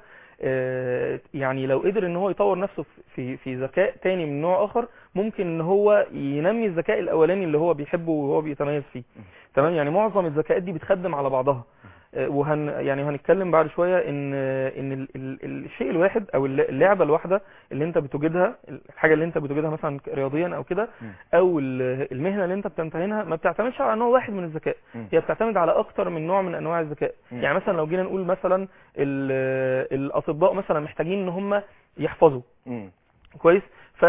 آه، يعني لو قدر ان هو يطور نفسه في في ذكاء تاني من نوع اخر ممكن ان هو ينمي الذكاء الاولاني اللي هو بيحبه وهو بيتميز فيه تمام يعني معظم الذكاءات دي بتخدم على بعضها آه، وهن يعني هنتكلم بعد شويه ان ان ال- ال- الشيء الواحد او الل- اللعبه الواحده اللي انت بتوجدها الحاجه اللي انت بتوجدها مثلا رياضيا او كده مم. او ال- المهنه اللي انت بتمتهنها ما بتعتمدش على نوع واحد من الذكاء مم. هي بتعتمد على اكتر من نوع من انواع الذكاء مم. يعني مثلا لو جينا نقول مثلا ال- الاطباء مثلا محتاجين ان هم يحفظوا مم. كويس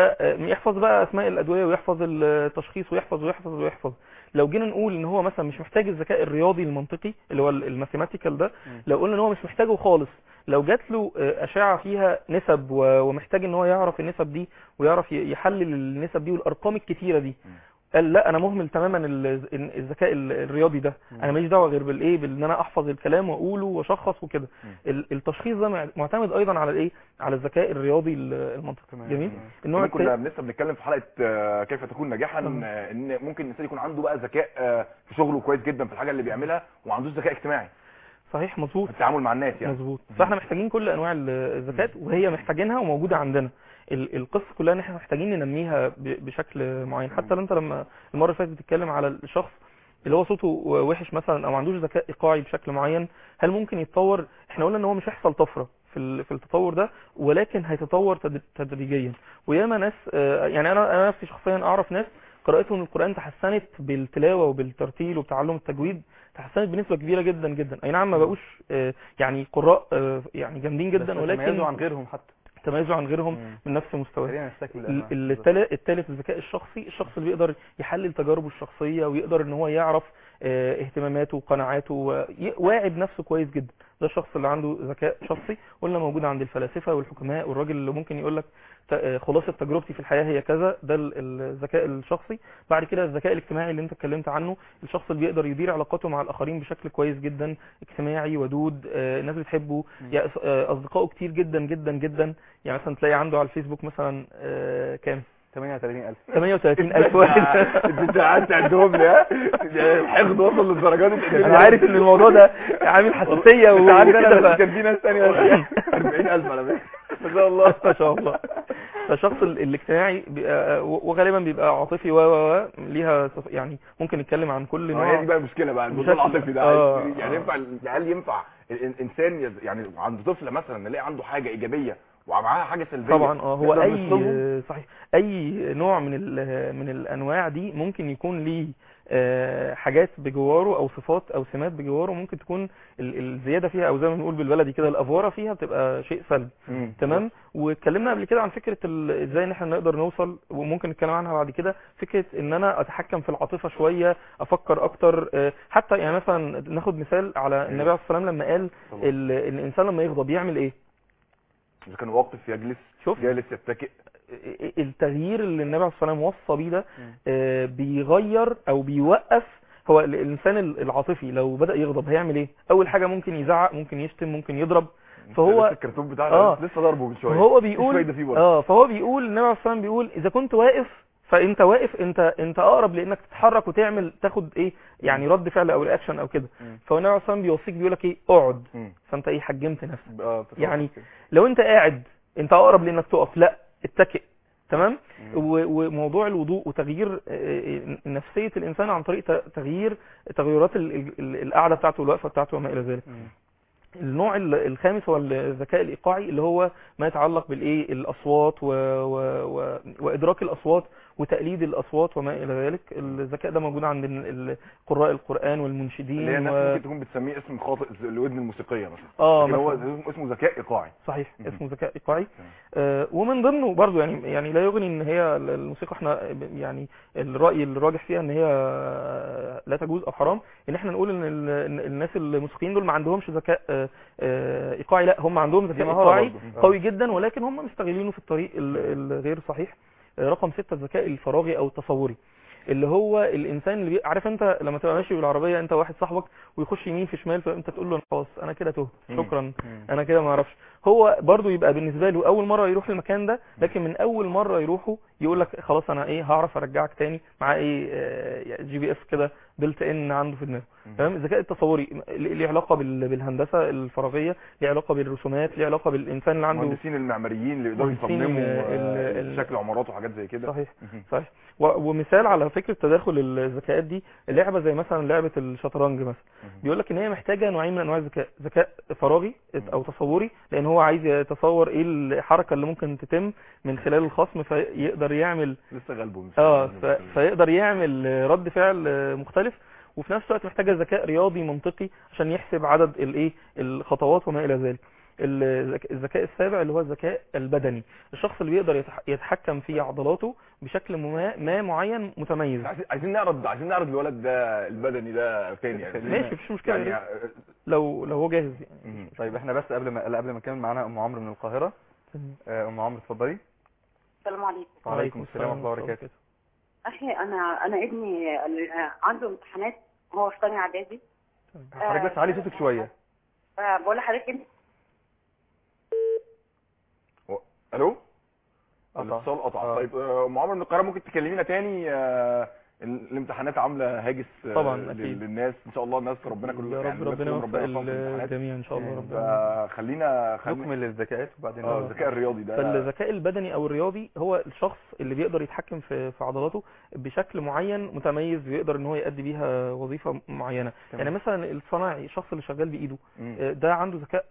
فيحفظ بقى اسماء الادويه ويحفظ التشخيص ويحفظ ويحفظ ويحفظ لو جينا نقول ان هو مثلا مش محتاج الذكاء الرياضي المنطقي اللي هو الماثيماتيكال ده لو قلنا ان هو مش محتاجه خالص لو جات له آه، اشعه فيها نسب و- ومحتاج ان هو يعرف النسب دي ويعرف ي- يحلل النسب دي والارقام الكتيره دي قال لا انا مهمل تماما ال- الذكاء ال- الرياضي ده انا ماليش دعوه غير بالايه بان انا احفظ الكلام واقوله واشخص وكده ال- التشخيص ده مع- معتمد ايضا على الايه على الذكاء الرياضي ال- المنطقي تمام. جميل تمام. النوع كمان كنا التاني لسه بنتكلم في حلقه آه، كيف تكون ناجحا آه. آه، ان ممكن الانسان يكون عنده بقى ذكاء آه، في شغله كويس جدا في الحاجه اللي بيعملها وما عندوش ذكاء اجتماعي صحيح مظبوط في التعامل مع الناس يعني مظبوط فاحنا محتاجين كل انواع ال- الذكاء وهي محتاجينها وموجوده عندنا ال- القصه كلها ان احنا محتاجين ننميها ب- بشكل معين حتى لو انت لما المره اللي فاتت بتتكلم على الشخص اللي هو صوته وحش مثلا او ما عندوش ذكاء ايقاعي بشكل معين هل ممكن يتطور احنا قلنا ان هو مش هيحصل طفره في ال- في التطور ده ولكن هيتطور تد- تدريجيا وياما ناس آه، يعني انا انا نفسي شخصيا اعرف ناس قراءتهم للقران تحسنت بالتلاوه وبالترتيل وبتعلم التجويد تحسنت بنسبه كبيره جدا جدا اي نعم ما بقوش آه، يعني قراء آه، يعني جامدين جدا بس ولكن تميزوا عن غيرهم حتى تميزوا عن غيرهم مم. من نفس مستواهم خلينا نستكمل ال- الأنواع. ال- التالت التالت الذكاء الشخصي الشخص اللي بيقدر يحلل تجاربه الشخصيه ويقدر ان هو يعرف آه، اهتماماته وقناعاته وي- واعي بنفسه كويس جدا ده الشخص اللي عنده ذكاء شخصي قلنا موجود عند الفلاسفه والحكماء والراجل اللي ممكن يقول لك ت- آه، خلاصه تجربتي في الحياه هي كذا ده ال- الذكاء الشخصي بعد كده الذكاء الاجتماعي اللي انت اتكلمت عنه الشخص اللي بيقدر يدير علاقاته مع الاخرين بشكل كويس جدا اجتماعي ودود آه، الناس بتحبه يا أص- آه، اصدقائه كتير جدا جدا جدا يعني مثلا تلاقي عنده على الفيسبوك مثلا آه، كام 38000 38000 واحد انت قعدت عندهم لي ها الحقد وصل للدرجه دي انا عارف ان الموضوع ده عامل حساسيه انت عارف انا وكده بس كان في ناس ثانيه 40000 على فكره ما شاء الله ما شاء الله فالشخص ال- الاجتماعي بيبقى- وغالبا بيبقى عاطفي و و و ليها صف- يعني ممكن نتكلم عن كل ما هي دي نوع بقى المشكله بقى الموضوع بشكل- العاطفي ده آه، يعني آه. ينفع هل ينفع الانسان يز- يعني عند طفل مثلا نلاقي عنده حاجه ايجابيه ومعاها حاجه سلبيه طبعا اه هو نقدر اي نفصلهم؟ صحيح اي نوع من ال- من الانواع دي ممكن يكون ليه آه، حاجات بجواره او صفات او سمات بجواره ممكن تكون ال- الزياده فيها او زي ما بنقول بالبلدي كده الافوره فيها بتبقى شيء سلبي مم. تمام واتكلمنا قبل كده عن فكره ال- ازاي ان احنا نقدر نوصل وممكن نتكلم عنها بعد كده فكره ان انا اتحكم في العاطفه شويه افكر اكتر آه، حتى يعني مثلا ناخد مثال على النبي عليه الصلاه والسلام لما قال طبعا. ال- الانسان لما يغضب يعمل ايه اذا كان واقف يجلس شوف جالس يتكئ التغيير اللي النبي عليه الصلاه والسلام وصى بيه ده آه، بيغير او بيوقف هو ال- الانسان ال- العاطفي لو بدا يغضب هيعمل ايه اول حاجه ممكن يزعق ممكن يشتم ممكن يضرب فهو- لسه الكرتون بتاعنا آه. لسه ضربه من شويه فهو مفيش بيقول فايده فيه برضه اه فهو بيقول النبي عليه الصلاه والسلام بيقول اذا كنت واقف فانت واقف انت انت اقرب لانك تتحرك وتعمل تاخد ايه يعني رد فعل او رياكشن او كده مم. فالنبي عليه الصلاه والسلام بيوصيك بيقول لك ايه اقعد مم. فانت ايه حجمت نفسك اه تصرف يعني كده. لو انت قاعد انت اقرب لانك تقف لا اتكئ تمام و- وموضوع الوضوء وتغيير آه، آه، نفسيه الانسان عن طريق ت- تغيير تغيرات ال- ال- ال- القعده بتاعته والوقفه بتاعته وما الى ذلك مم. النوع ال- الخامس هو الذكاء الايقاعي اللي هو ما يتعلق بالايه الاصوات و... و... و... وادراك الاصوات وتقليد الاصوات وما الى ذلك الذكاء ده موجود عند ال- ال- قراء القران والمنشدين اللي هي الناس و... ممكن تكون بتسميه اسم خاطئ الودن الموسيقيه مثلا اه لكن هو مثلاً. اسمه ذكاء ايقاعي صحيح مم. اسمه ذكاء ايقاعي تمام. آه ومن ضمنه برضو يعني يعني لا يغني ان هي الموسيقى احنا يعني الراي الراجح فيها ان هي لا تجوز او حرام ان احنا نقول ان ال- إن الناس الموسيقيين دول ما عندهمش ذكاء آه، آه، ايقاعي لا هم عندهم دي ذكاء مهارة ايقاعي برضو. آه. قوي جدا ولكن هم مستغلينه في الطريق ال- الغير صحيح آه، رقم ستة الذكاء الفراغي او التصوري اللي هو الانسان اللي بي... عارف انت لما تبقى ماشي بالعربيه انت واحد صاحبك ويخش يمين في شمال فانت تقول له خلاص انا كده تهت مم. شكرا مم. انا كده ما اعرفش هو برضو يبقى بالنسبه له اول مره يروح المكان ده لكن من اول مره يروحه يقول لك خلاص انا ايه هعرف ارجعك تاني مع ايه آه، جي بي اس كده بلت ان عنده في دماغه تمام الذكاء التصوري ليه ليه علاقه بال- بالهندسه الفراغيه ليه علاقه بالرسومات ليه علاقه بالانسان اللي عنده المهندسين المعماريين اللي يقدروا مهندسين يصمموا ال- ال- آه، شكل عمارات وحاجات زي كده صحيح مهم. صحيح و- ومثال على فكره تداخل الذكاءات دي لعبه زي مثلا لعبه الشطرنج مثلا بيقول لك ان هي محتاجه نوعين من انواع الذكاء ذكاء فراغي او تصوري لان هو عايز يتصور ايه الحركه اللي ممكن تتم من خلال الخصم فيقدر يعمل لسه غالبه اه ف... فيقدر يعمل رد فعل مختلف وفي نفس الوقت محتاجه ذكاء رياضي منطقي عشان يحسب عدد الايه الخطوات وما الى ذلك الذك- الذكاء السابع اللي هو الذكاء البدني الشخص اللي بيقدر يتح- يتحكم في عضلاته بشكل ما, ما معين متميز عايزين- عايزين نعرض عايزين نعرض الولد ده البدني ده تاني يعني ماشي مفيش مشكله يعني يعني لو لو هو جاهز يعني مهم. طيب احنا بس قبل ما قبل ما نكمل معانا ام عمرو من القاهره آه، ام عمرو اتفضلي السلام عليكم وعليكم السلام ورحمه الله وبركاته اخي انا انا ابني ال- عنده امتحانات هو في ثانيه اعدادي حضرتك بس علي صوتك شويه آه، بقول لحضرتك انت الو قطع. الاتصال قطع آه. طيب آه، ام عمرو من القاهره ممكن تكلمينا تاني آه، ال- الامتحانات عامله هاجس آه، طبعاً، لل- أكيد. للناس ان شاء الله الناس ربنا كل يا يعني رب الناس ربنا كلهم يوفق يوفقهم في الامتحانات. الجميع ان شاء الله ربنا فخلينا خلينا نكمل الذكاءات وبعدين اه الذكاء الرياضي ده فالذكاء البدني او الرياضي هو الشخص اللي بيقدر يتحكم في في عضلاته بشكل معين متميز ويقدر ان هو يؤدي بيها وظيفه معينه تمام. يعني مثلا الصناعي الشخص اللي شغال بايده مم. آه، ده عنده ذكاء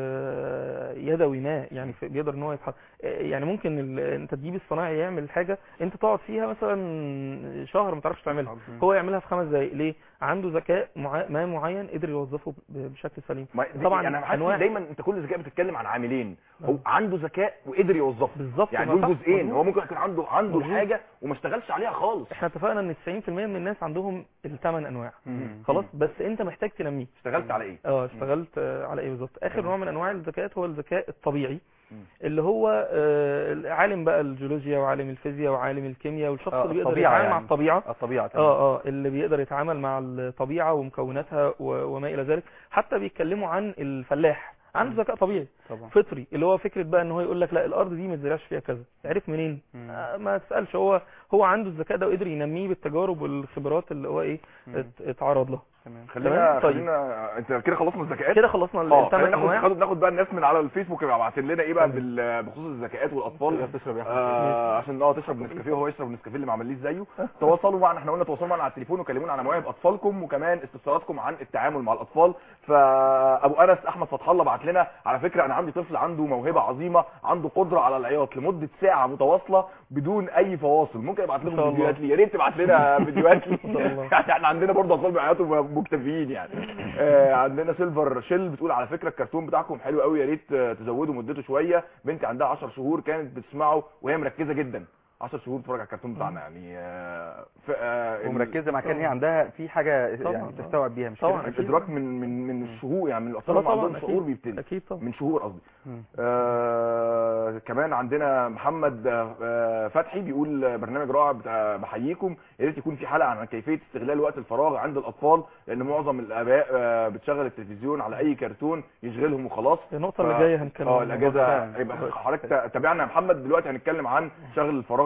آه، يدوي ما يعني في- بيقدر ان هو يتحرك آه، يعني ممكن ال- انت تجيب الصناعي يعمل حاجه انت تقعد فيها مثلا شهر ما تعرفش تعملها هو يعملها في خمس دقائق ليه عنده ذكاء مع... ما معين قدر يوظفه ب- بشكل سليم ما دي- طبعا انا حاسس انواع دايما انت كل ذكاء بتتكلم عن عاملين هو آه. عنده ذكاء وقدر يوظفه بالظبط يعني ما دول صح، جزئين مظبوط. هو ممكن يكون عنده عنده مظبوط. الحاجه وما اشتغلش عليها خالص احنا اتفقنا ان 90% من الناس عندهم الثمان انواع مم. خلاص بس انت محتاج تنميه اشتغلت على ايه اه اشتغلت آه، على ايه بالظبط اخر تمام. نوع من انواع الذكاءات هو الذكاء الطبيعي مم. اللي هو آه، عالم بقى الجيولوجيا وعالم الفيزياء وعالم الكيمياء والشخص آه، اللي بيقدر الطبيعة يتعامل مع يعني. الطبيعه الطبيعه تمام. اه اه اللي بيقدر يتعامل مع الطبيعه ومكوناتها و- وما الى ذلك حتى بيتكلموا عن الفلاح عنده ذكاء طبيعي طبعا فطري اللي هو فكره بقى ان هو يقول لك لا الارض دي ما تزرعش فيها كذا عرف منين مم. آه ما تسالش هو هو عنده الذكاء ده وقدر ينميه بالتجارب والخبرات اللي هو ايه مم. ات- اتعرض لها تمام خلينا تمام؟ طيب. خلينا انت كده خلصنا الذكاءات كده خلصنا اه الثمان خلينا انواع ناخد ناخد بقى الناس من على الفيسبوك يبقى باعتين لنا ايه بقى تمام. بال- بخصوص الذكاءات والاطفال تقدر تشرب يا أحمد. آه عشان اه تشرب نسكافيه وهو يشرب نسكافيه اللي ما عمليش زيه تواصلوا معنا احنا قلنا تواصلوا معنا على التليفون وكلمونا على مواهب اطفالكم وكمان استفساراتكم عن التعامل مع الاطفال فابو انس احمد فتح الله بعت لنا على فكره انا عندي طفل عنده موهبه عظيمه عنده قدره على العياط لمده ساعه متواصله بدون اي فواصل ممكن ابعت ما شاء لكم الله. فيديوهات لي يا ريت تبعت لنا فيديوهات لي ما شاء الله. يعني احنا عندنا برضه اطفال بيعيطوا مكتفيين يعني آه عندنا سيلفر شيل بتقول على فكره الكرتون بتاعكم حلو قوي يا ريت آه، تزودوا مدته شويه بنتي عندها 10 شهور كانت بتسمعه وهي مركزه جدا 10 شهور بتتفرج على الكرتون بتاعنا يعني آه ف- آه، ال- ومركزه مع كان هي عندها في حاجه طبعاً. يعني تستوعب بيها مش طبعاً. كده؟ الادراك من من من الشهور يعني من الاطفال طبعا اللي عندهم طبعا شعور اكيد بيبتدي اكيد طبعا من شهور قصدي مم. آه كمان عندنا محمد آه، آه، فتحي بيقول آه، برنامج رائع بتاع- بحييكم يا ريت يكون في حلقه عن كيفيه استغلال وقت الفراغ عند الاطفال لان معظم الاباء آه، بتشغل التلفزيون على اي كرتون يشغلهم وخلاص النقطه اللي ف- جايه هنتكلم اه عن الموضوع الاجازه ده. يبقى حضرتك تابعنا يا محمد دلوقتي هنتكلم عن شغل الفراغ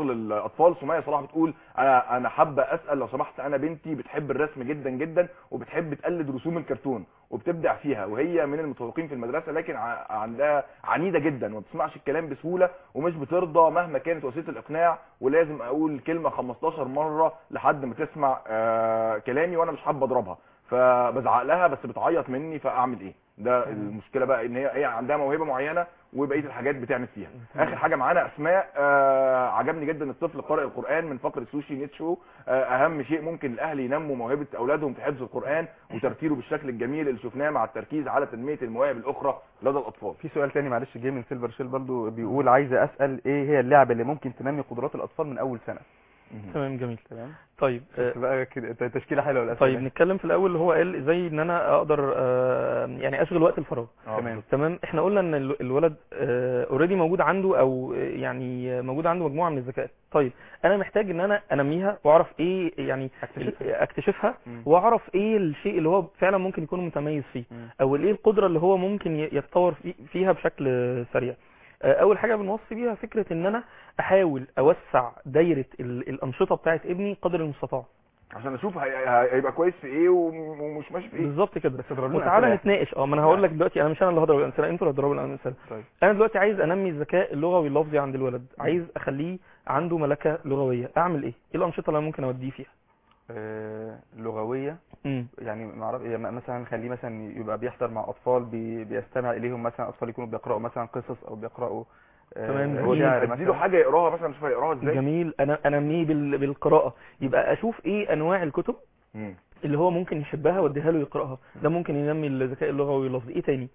للاطفال سميه صلاح بتقول انا انا حابه اسال لو سمحت انا بنتي بتحب الرسم جدا جدا وبتحب تقلد رسوم الكرتون وبتبدع فيها وهي من المتفوقين في المدرسه لكن ع- عندها عنيده جدا وما بتسمعش الكلام بسهوله ومش بترضى مهما كانت وسيله الاقناع ولازم اقول كلمه 15 مره لحد ما تسمع آه كلامي وانا مش حابه اضربها فبزعق لها بس بتعيط مني فاعمل ايه ده المشكله بقى ان هي هي عندها موهبه معينه وبقيه الحاجات بتعمل فيها اخر حاجه معانا اسماء آه عجبني جدا الطفل قارئ القران من فقر سوشي نيتشو آه اهم شيء ممكن الاهل ينموا موهبه اولادهم في حفظ القران وترتيله بالشكل الجميل اللي شفناه مع التركيز على تنميه المواهب الاخرى لدى الاطفال في سؤال تاني معلش جاي من سيلفر شيل برضو بيقول عايزه اسال ايه هي اللعبه اللي ممكن تنمي قدرات الاطفال من اول سنه تمام جميل تمام طيب آه، شفت بقى كده ت- تشكيله حلوه الاسئله طيب نتكلم في الاول اللي هو قال ازاي ان انا اقدر آه، يعني اشغل وقت الفراغ تمام تمام احنا قلنا ان ال- الولد اوريدي موجود عنده او آه، يعني موجود عنده مجموعه من الذكاء طيب انا محتاج ان انا انميها واعرف ايه يعني أكتشفها. اكتشفها مم. واعرف ايه الشيء اللي هو فعلا ممكن يكون متميز فيه مم. او ايه القدره اللي هو ممكن ي- يتطور في- فيها بشكل سريع آه، اول حاجه بنوصي بيها فكره ان انا احاول اوسع دايره ال- الانشطه بتاعت ابني قدر المستطاع عشان اشوف هي- هي- هيبقى كويس في ايه وم- ومش ماشي في ايه بالظبط كده بس اضرب لنا وتعالى أمثلة. نتناقش اه ما انا هقول لك دلوقتي انا مش انا اللي هضرب الامثله انتوا اللي هتضربوا الامثله طيب انا دلوقتي عايز انمي الذكاء اللغوي اللفظي عند الولد عايز اخليه عنده ملكه لغويه اعمل ايه ايه الانشطه اللي انا ممكن اوديه فيها آه لغويه امم يعني ما اعرف يعني مثلا خليه مثلا يبقى بيحضر مع اطفال بي بيستمع اليهم مثلا اطفال يكونوا بيقراوا مثلا قصص او بيقراوا آه، تمام، هو جميل. ده شعر اديله مثلا. حاجه يقراها مثلا نشوف هيقراها ازاي جميل انا انميه بال... بالقراءه يبقى اشوف ايه انواع الكتب مم. اللي هو ممكن يحبها واديها له يقراها ده ممكن ينمي الذكاء اللغوي واللفظي ايه تاني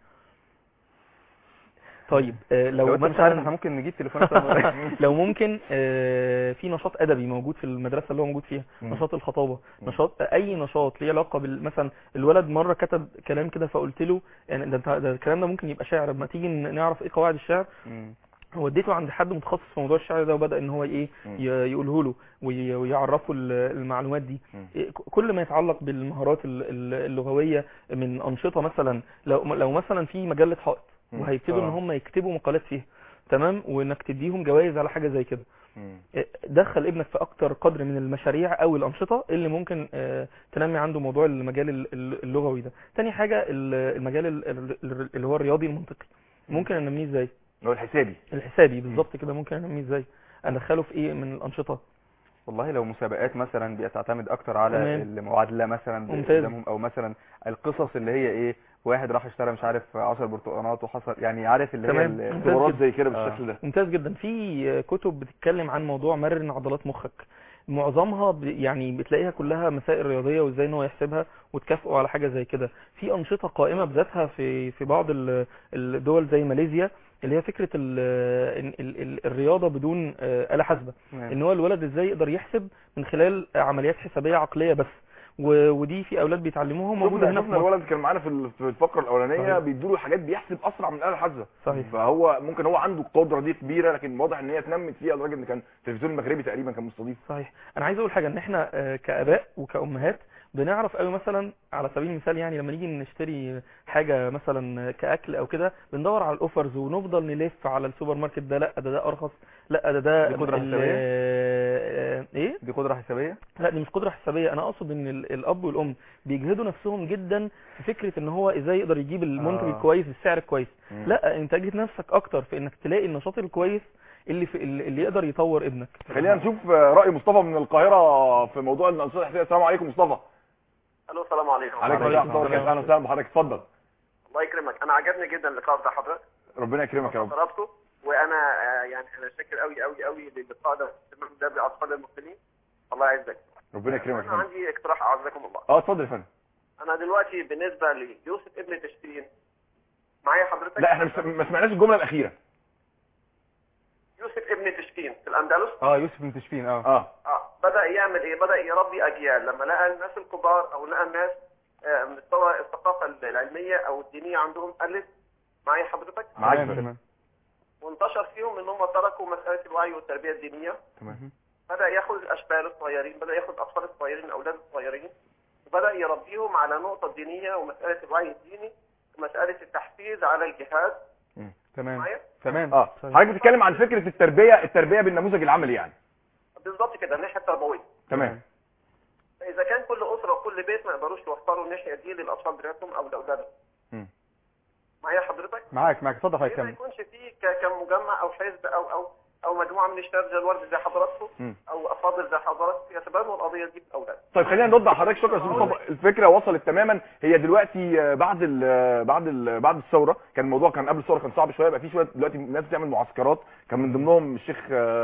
طيب آه لو لو انت مش عارف احنا مثلا ممكن نجيب تليفونات طبعاً. لو ممكن آه، في نشاط ادبي موجود في المدرسه اللي هو موجود فيها مم. نشاط الخطابه مم. نشاط اي نشاط ليه علاقه بال مثلا الولد مره كتب كلام كده فقلت له يعني ده, ده, ده الكلام ده ممكن يبقى شعر ما تيجي نعرف ايه قواعد الشعر مم. وديته عند حد متخصص في موضوع الشعر ده وبدا ان هو ايه مم. ي- يقوله له وي- ويعرفه ال- المعلومات دي مم. إيه، ك- كل ما يتعلق بالمهارات ال- ال- اللغويه من انشطه مثلا لو لو مثلا في مجله حائط مم. وهيبتدوا ان آه. هم يكتبوا مقالات فيها تمام وانك تديهم جوائز على حاجه زي كده مم. إيه، دخل ابنك في اكتر قدر من المشاريع او الانشطه اللي ممكن آه، تنمي عنده موضوع المجال ال- ال- اللغوي ده تاني حاجه ال- المجال ال- ال- اللي هو الرياضي المنطقي ممكن انميه ازاي اللي هو الحسابي الحسابي بالظبط كده ممكن انميه ازاي ادخله في ايه من الانشطه والله لو مسابقات مثلا بتعتمد اكتر على تمام. المعادله مثلا ممتاز. قدامهم او مثلا القصص اللي هي ايه واحد راح اشترى مش عارف 10 برتقانات وحصل يعني عارف اللي هي تمام. ال- ممتاز اختبارات جدا. زي كده آه. بالشكل ده ممتاز جدا في كتب بتتكلم عن موضوع مرن عضلات مخك معظمها ب- يعني بتلاقيها كلها مسائل رياضيه وازاي ان هو يحسبها وتكافئه على حاجه زي كده في انشطه قائمه بذاتها في في بعض ال- الدول زي ماليزيا اللي هي فكره ال ال ال الرياضه بدون آه، آلة حاسبه تمام. ان هو الولد ازاي يقدر يحسب من خلال عمليات حسابيه عقليه بس و- ودي في اولاد بيتعلموها موجوده شفنا هنا في شفنا مصر الولد كان معانا في ال- في الفقره الاولانيه صحيح. بيدوا له حاجات بيحسب اسرع من الاله الحاسبه صحيح فهو ممكن هو عنده القدره دي كبيره لكن واضح ان هي اتنمت فيها لدرجه ان كان التلفزيون المغربي تقريبا كان مستضيف صحيح انا عايز اقول حاجه ان احنا آه، كاباء وكامهات بنعرف قوي مثلا على سبيل المثال يعني لما نيجي نشتري حاجه مثلا كاكل او كده بندور على الاوفرز ونفضل نلف على السوبر ماركت ده لا ده ده ارخص لا ده ده دي قدرة ال- حسابية؟ آه، ايه دي قدره حسابيه لا دي مش قدره حسابيه انا اقصد ان ال- الاب والام بيجهدوا نفسهم جدا في فكره ان هو ازاي يقدر يجيب المنتج آه. الكويس بالسعر الكويس مم. لا انت اجهد نفسك اكتر في انك تلاقي النشاط الكويس اللي في اللي يقدر يطور ابنك خلينا نشوف آه، راي مصطفى من القاهره في موضوع الانشطه الحسابيه السلام عليكم مصطفى الو السلام عليكم عليكم السلام ورحمه الله وبركاته اهلا وسهلا بحضرتك اتفضل الله يكرمك انا عجبني جدا اللقاء بتاع حضرتك ربنا يكرمك يا رب طلبته وانا آه، يعني انا شاكر قوي قوي قوي للقاء ده والاهتمام ده باطفال المسلمين الله يعزك ربنا يكرمك يا انا فندم عندي اقتراح اعزكم الله اه اتفضل يا فندم انا دلوقتي بالنسبه ليوسف ابن تشفين معايا حضرتك لا احنا مش- ما سمعناش الجمله الاخيره يوسف ابن تشفين في الاندلس اه يوسف بن تشفين اه اه اه بدا يعمل ايه بدا يربي اجيال لما لقى الناس الكبار او لقى الناس آه، مستوى الثقافه العلميه او الدينيه عندهم قلت معايا حضرتك معاك تمام بس. تمام وانتشر فيهم ان هم تركوا مساله الوعي والتربيه الدينيه تمام بدا ياخد الاشبال الصغيرين بدا ياخد الاطفال الصغيرين الاولاد الصغيرين وبدا يربيهم على نقطه الدينيه ومساله الوعي الديني ومساله التحفيز على الجهاد تمام معايا تمام اه حضرتك بتتكلم عن فكره التربيه التربيه بالنموذج العملي يعني بالظبط كده الناحيه التربويه تمام فاذا كان كل اسره وكل بيت ما يقدروش يوفروا الناحيه دي للاطفال بتاعتهم او لاولادهم مم. معايا حضرتك معاك معاك اتفضل حضرتك ليه ما كمل يكونش فيه ك- كمجمع او حزب او او او مجموعه من الشباب زي الورد زي حضراتكم مم. او افاضل زي حضراتكم يتبنوا القضيه دي بالاولاد طيب خلينا نرد على حضرتك شكرا يا استاذ مصطفى الفكره وصلت تماما هي دلوقتي آه، بعد ال آه، بعد ال بعد الثوره كان الموضوع كان قبل الثوره كان صعب شويه بقى في شويه دلوقتي ناس بتعمل معسكرات كان من ضمنهم الشيخ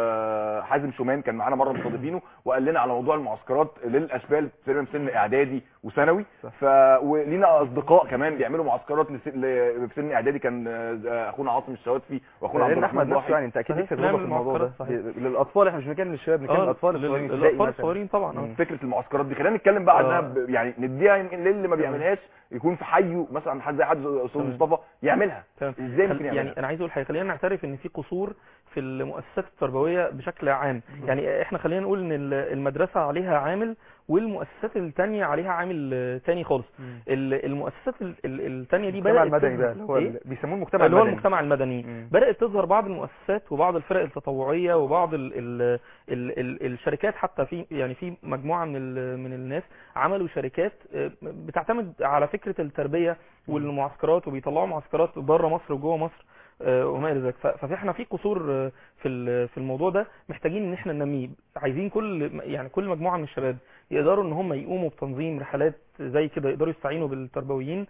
آه، حازم شومان كان معانا مره مستضيفينه وقال لنا على موضوع المعسكرات للاشبال تقريبا في سن اعدادي وثانوي ف ولينا اصدقاء كمان بيعملوا معسكرات لس- ل- في سن اعدادي كان آه، اخونا عاصم الشواتفي واخونا عبد لان احمد الرحمن نفسه ضاحي يعني انت اكيد ليك صحيح. تجربه نعمل في الموضوع ده معسكرات، صحيح. للاطفال احنا مش بنتكلم للشباب بنتكلم اه للاطفال لل- الصغيرين ابتدائي الاطفال مثلا. الصغيرين طبعا اه مم. فكره المعسكرات دي خلينا نتكلم بقى عنها آه. ب- يعني نديها يمكن للي ما بيعملهاش يكون في حيه مثلا حد زي حد استاذ تمام. مصطفى يعملها تمام. ازاي ممكن خل- يعملها يعني انا عايز اقول حاجه خلينا نعترف ان في قصور في المؤسسات التربويه بشكل عام يعني احنا خلينا نقول ان ال- المدرسه عليها عامل والمؤسسات التانية عليها عامل آه، تاني خالص ال- المؤسسات ال- ال- التانية دي المجتمع بدات المدني تظهر- ده اللي هو إيه؟ ال- بيسموه المجتمع اللي هو المدني المجتمع المدني مم. بدات تظهر بعض المؤسسات وبعض الفرق التطوعيه وبعض ال ال ال ال الشركات حتى في يعني في مجموعه من ال- من الناس عملوا شركات آه، بتعتمد على فكره التربيه والمعسكرات وبيطلعوا معسكرات بره مصر وجوه مصر آه، وما الى ذلك ف- فاحنا في قصور آه، في ال- في الموضوع ده محتاجين ان احنا ننميه عايزين كل يعني كل مجموعه من الشباب يقدروا ان هم يقوموا بتنظيم رحلات زي كده يقدروا يستعينوا بالتربويين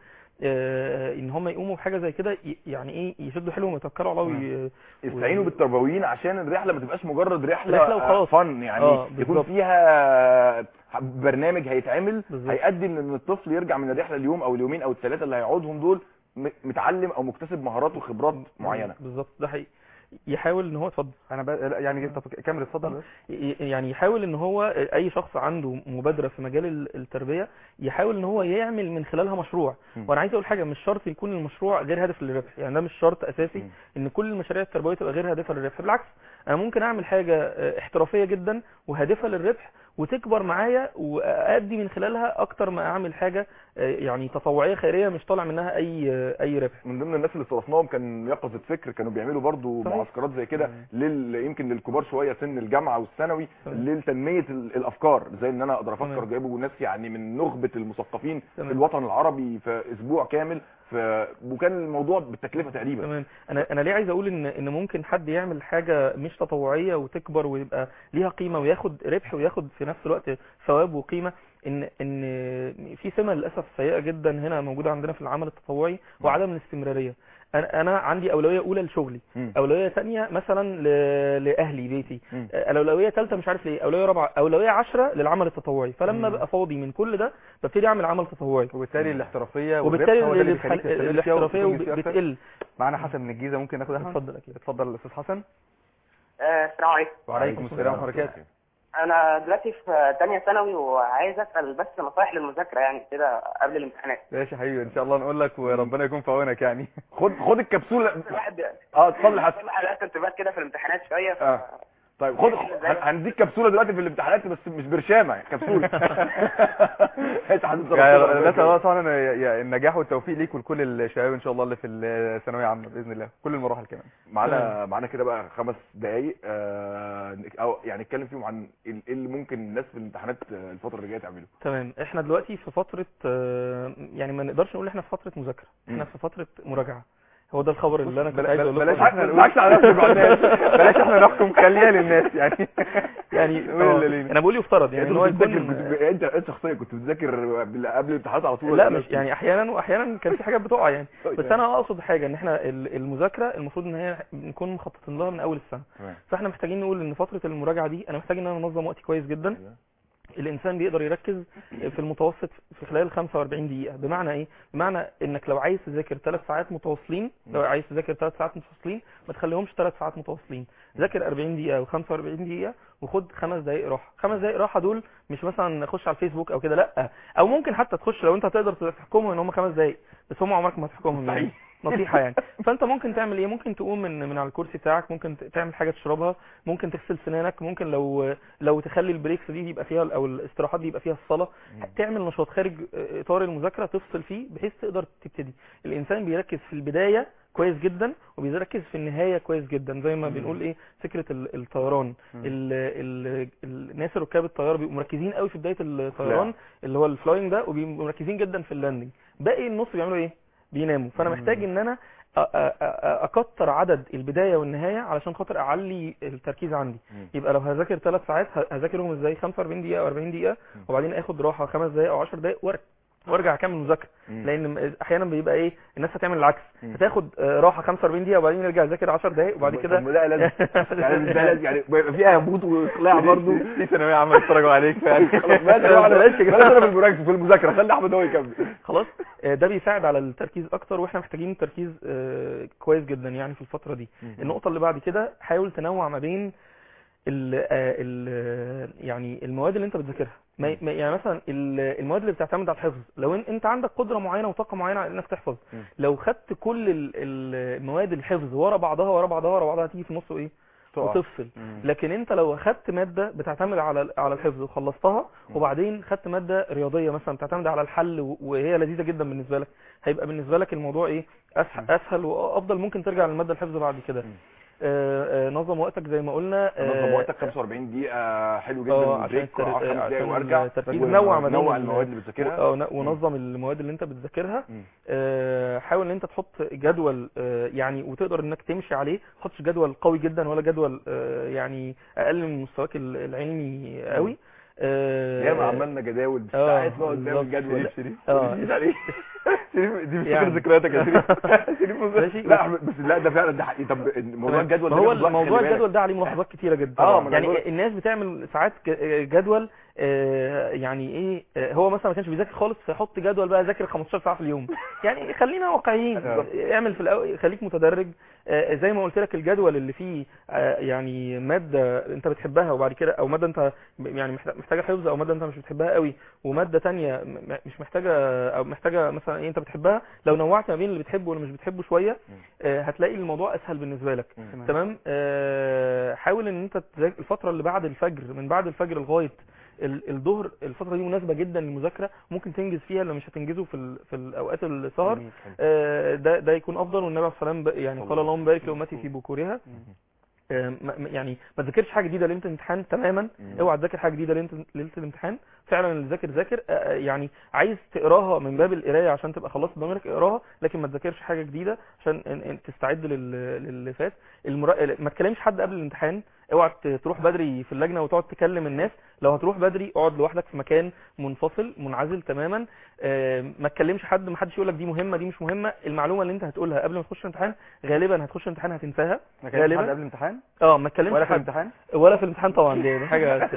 آه، ان هم يقوموا بحاجه زي كده ي- يعني ايه يشدوا حيلهم ويتوكلوا على الله وي- يستعينوا بالتربويين عشان الرحله ما تبقاش مجرد رحله رحلة وخلاص. فن يعني آه، يكون بالظبط. فيها برنامج هيتعمل بالظبط. هيؤدي ان الطفل يرجع من الرحله اليوم او اليومين او الثلاثه اللي هيقعدهم دول م- متعلم او مكتسب مهارات وخبرات معينه بالظبط ده حقيقي يحاول ان هو اتفضل انا ب... لا، يعني طب كمل اتفضل بس. ي- يعني يحاول ان هو اي شخص عنده مبادره في مجال ال- التربيه يحاول ان هو يعمل من خلالها مشروع م. وانا عايز اقول حاجه مش شرط يكون المشروع غير هدف للربح يعني ده مش شرط اساسي م. ان كل المشاريع التربويه تبقى غير هادفه للربح بالعكس انا ممكن اعمل حاجه آه، احترافيه جدا وهادفه للربح وتكبر معايا وادي من خلالها اكتر ما اعمل حاجه آه، يعني تطوعيه خيريه مش طالع منها اي آه، اي ربح من ضمن الناس اللي استضفناهم كان يقظه فكر كانوا بيعملوا برضو صحيح. معسكرات زي كده لل يمكن للكبار شويه سن الجامعه والثانوي تمام. لتنميه ال- الافكار زي ان انا اقدر افكر تمام. جايبوا ناس يعني من نخبه المثقفين في تمام. الوطن العربي في اسبوع كامل ف... وكان الموضوع بالتكلفه تقريبا تمام انا انا ليه عايز اقول ان ان ممكن حد يعمل حاجه مش تطوعيه وتكبر ويبقى ليها قيمه وياخد ربح وياخد في نفس الوقت ثواب وقيمه ان ان في سمه للاسف سيئه جدا هنا موجوده عندنا في العمل التطوعي وعدم الاستمراريه انا انا عندي اولويه اولى لشغلي مم. اولويه ثانيه مثلا ل- لاهلي بيتي مم. الاولويه ثالثه مش عارف ليه اولويه رابعه اولويه 10 للعمل التطوعي فلما مم. بقى فاضي من كل ده ببتدي اعمل عمل تطوعي وبالتالي الاحترافيه والربح وبالتالي هو ده اللي ال- بيخليك تستمر فيها الاحترافيه وتنجز فيها أكتر. بتقل معانا حسن من الجيزه ممكن ناخد احمد اتفضل اكيد اتفضل الاستاذ حسن آه، السلام عليكم وعليكم السلام ورحمه الله وبركاته انا دلوقتي في تانية ثانوي وعايز اسال بس نصايح للمذاكره يعني كده قبل الامتحانات ماشي يا حبيبي ان شاء الله نقول لك وربنا يكون في عونك يعني خد خد الكبسوله الواحد اه اتفضل يا حسن كل حلقات انتباه كده في الامتحانات شويه ف... اه طيب خد هن- هنديك كبسوله دلوقتي في الامتحانات بس مش برشامه كبسوله انت حاسس يعني نسال الله طبعا إن- يا- النجاح والتوفيق ليك ولكل الشباب ان شاء الله اللي في الثانويه عامه باذن الله كل المراحل كمان معانا معانا كده بقى خمس دقايق آه او يعني نتكلم فيهم عن ايه اللي ممكن الناس في الامتحانات آه، الفتره اللي جايه تعمله تمام احنا دلوقتي في فترة آه، يعني ما نقدرش نقول احنا في فترة مذاكرة احنا مم. في فترة مراجعة هو ده الخبر اللي انا كنت بلا- عايز بلا- اقول بلاش لكم احنا نقول بالعكس على نفسك مع الناس. بلاش احنا نحكم خليها للناس يعني يعني نقول آه، اللي لينا. انا بقول يفترض يعني انت ان هو كنت يكون بتذاكر كنت- انت انت شخصيا كنت بتذاكر قبل قبل الامتحانات على طول لا ولا مش يعني احيانا واحيانا كان في حاجات بتقع يعني طيب. بس انا اقصد حاجه ان احنا ال- المذاكره المفروض ان هي نكون مخططين لها من اول السنه تمام. فاحنا محتاجين نقول ان فتره المراجعه دي انا محتاج ان انا انظم وقتي كويس جدا الانسان بيقدر يركز في المتوسط في خلال 45 دقيقه بمعنى ايه بمعنى انك لو عايز تذاكر 3 ساعات متواصلين لو عايز تذاكر 3 ساعات متواصلين ما تخليهمش 3 ساعات متواصلين ذاكر 40 دقيقه و45 دقيقه وخد خمس دقائق راحه خمس دقائق راحه دول مش مثلا خش على الفيسبوك او كده لا او ممكن حتى تخش لو انت تقدر تحكمهم ان هم خمس دقائق بس هم عمرك ما هتحكمهم يعني نصيحه يعني فانت ممكن تعمل ايه ممكن تقوم من من على الكرسي بتاعك ممكن ت- تعمل حاجه تشربها ممكن تغسل سنانك ممكن لو لو تخلي البريكس دي يبقى فيها او الاستراحات دي يبقى فيها الصلاه تعمل نشاط خارج اطار المذاكره تفصل فيه بحيث تقدر تبتدي الانسان بيركز في البدايه كويس جدا وبيركز في النهايه كويس جدا زي ما بنقول ايه فكره ال- الطيران مم. ال ال الناس ركاب الطياره بيبقوا مركزين قوي في بدايه الطيران لا. اللي هو الفلاينج ده وبيبقوا مركزين جدا في اللاندنج باقي النص بيعملوا ايه بيناموا فانا مم. محتاج ان انا أ- أ- أ- اكتر عدد البدايه والنهايه علشان خاطر اعلي التركيز عندي مم. يبقى لو هذاكر ثلاث ساعات ه- هذاكرهم ازاي 45 دقيقه او 40 دقيقه وبعدين اخد راحه خمس دقائق او 10 دقائق وارجع وارجع اكمل مذاكره مم. لان م- احيانا بيبقى ايه الناس هتعمل العكس مم. هتاخد آه، راحه 45 دقيقه وبعدين يرجع يذاكر 10 دقائق وبعد طب- كده طب لا لازم يعني مش ده لازم يعني بيبقى فيها هبوط واقلاع برضه في ثانويه عامه يتفرجوا عليك فعلا خلاص بلاش بلاش بلاش انا في المراكز في المذاكره خلي احمد هو يكمل خلاص آه، ده بيساعد على التركيز اكتر واحنا محتاجين تركيز آه، كويس جدا يعني في الفتره دي النقطه اللي بعد كده حاول تنوع ما بين ال ال يعني المواد اللي انت بتذاكرها ما ما- يعني مثلا ال- المواد اللي بتعتمد على الحفظ لو ان انت عندك قدره معينه وطاقه معينه على انك تحفظ مم. لو خدت كل ال- ال- المواد الحفظ ورا بعضها ورا بعضها ورا بعضها هتيجي في النص وايه تقع. وتفصل مم. لكن انت لو خدت ماده بتعتمد على على الحفظ وخلصتها وبعدين خدت ماده رياضيه مثلا بتعتمد على الحل و- وهي لذيذه جدا بالنسبه لك هيبقى بالنسبه لك الموضوع ايه اسهل, أسهل وافضل ممكن ترجع للماده الحفظ بعد كده آه، آه، نظم وقتك زي ما قلنا آه، نظم وقتك 45 دقيقة حلو جدا اه عشان وبريك التر- خمس دقايق عشان وارجع التركيز ون- نوع ما بين نوع ال- المواد اللي بتذاكرها اه ون- ونظم المواد اللي انت بتذاكرها مم. آه، حاول ان انت تحط جدول آه، يعني وتقدر انك تمشي عليه ما تحطش جدول قوي جدا ولا جدول آه، يعني اقل من مستواك ال- العلمي قوي آه، ياما عملنا جداول اه، ساعات نقعد بالظبط. نعمل جدول شريف- شريف اه. شريف عليه شريف دي مش يعني. فاكر ذكرياتك يا شريف شريف ماشي لا أحمد، بس لا ده فعلا ده حقيقي طب موضوع تمام. الجدول ما ده هو بياخد وقت، موضوع خلي بالك. الجدول ده عليه ملاحظات كتيره جدا اه، ما أنا يعني بقول- الناس بتعمل ساعات ج- جدول آه، يعني ايه آه، هو مثلا ما كانش بيذاكر خالص فيحط جدول بقى ذاكر 15 ساعه في اليوم يعني خلينا واقعيين اعمل في الاول خليك متدرج آه، زي ما قلت لك الجدول اللي فيه آه، يعني ماده انت بتحبها وبعد كده او ماده انت يعني محت- محتاجه حفظ او ماده انت مش بتحبها قوي وماده تانية م- م- مش محتاجه او محتاجه مثلا ايه انت بتحبها لو نوعت ما بين اللي بتحبه واللي مش بتحبه شويه آه، هتلاقي الموضوع اسهل بالنسبه لك تمام. تمام آه، حاول ان انت تذاكر الفتره اللي بعد الفجر من بعد الفجر لغايه ال- الظهر الفتره دي مناسبه جدا للمذاكره ممكن تنجز فيها اللي مش هتنجزه في ال- في الاوقات السهر جميل، حلو. آه، ده ده يكون افضل والنبي عليه الصلاه والسلام ب- يعني قال اللهم بارك لامتي في بكورها آه، ما- ما- يعني ما تذاكرش حاجه جديده ليله الامتحان تماما اوعى تذاكر حاجه جديده ليله ليله الامتحان فعلا اللي ذاكر ذاكر آه، آه، يعني عايز تقراها من باب القرايه عشان تبقى خلصت ضميرك اقراها لكن ما تذاكرش حاجه جديده عشان إن- إن تستعد لل- للي فات المرا... ما تكلمش حد قبل الامتحان اوعى ت- تروح بدري في اللجنه وتقعد تكلم الناس لو هتروح بدري اقعد لوحدك في مكان منفصل منعزل تماما آه، ما تكلمش حد ما حدش يقول لك دي مهمه دي مش مهمه المعلومه اللي انت هتقولها قبل ما تخش الامتحان غالبا هتخش الامتحان هتنساها ما كانش غالبا حد قبل الامتحان اه ما تكلمش ولا في حد الامتحان ولا في الامتحان طبعا دي دي حاجه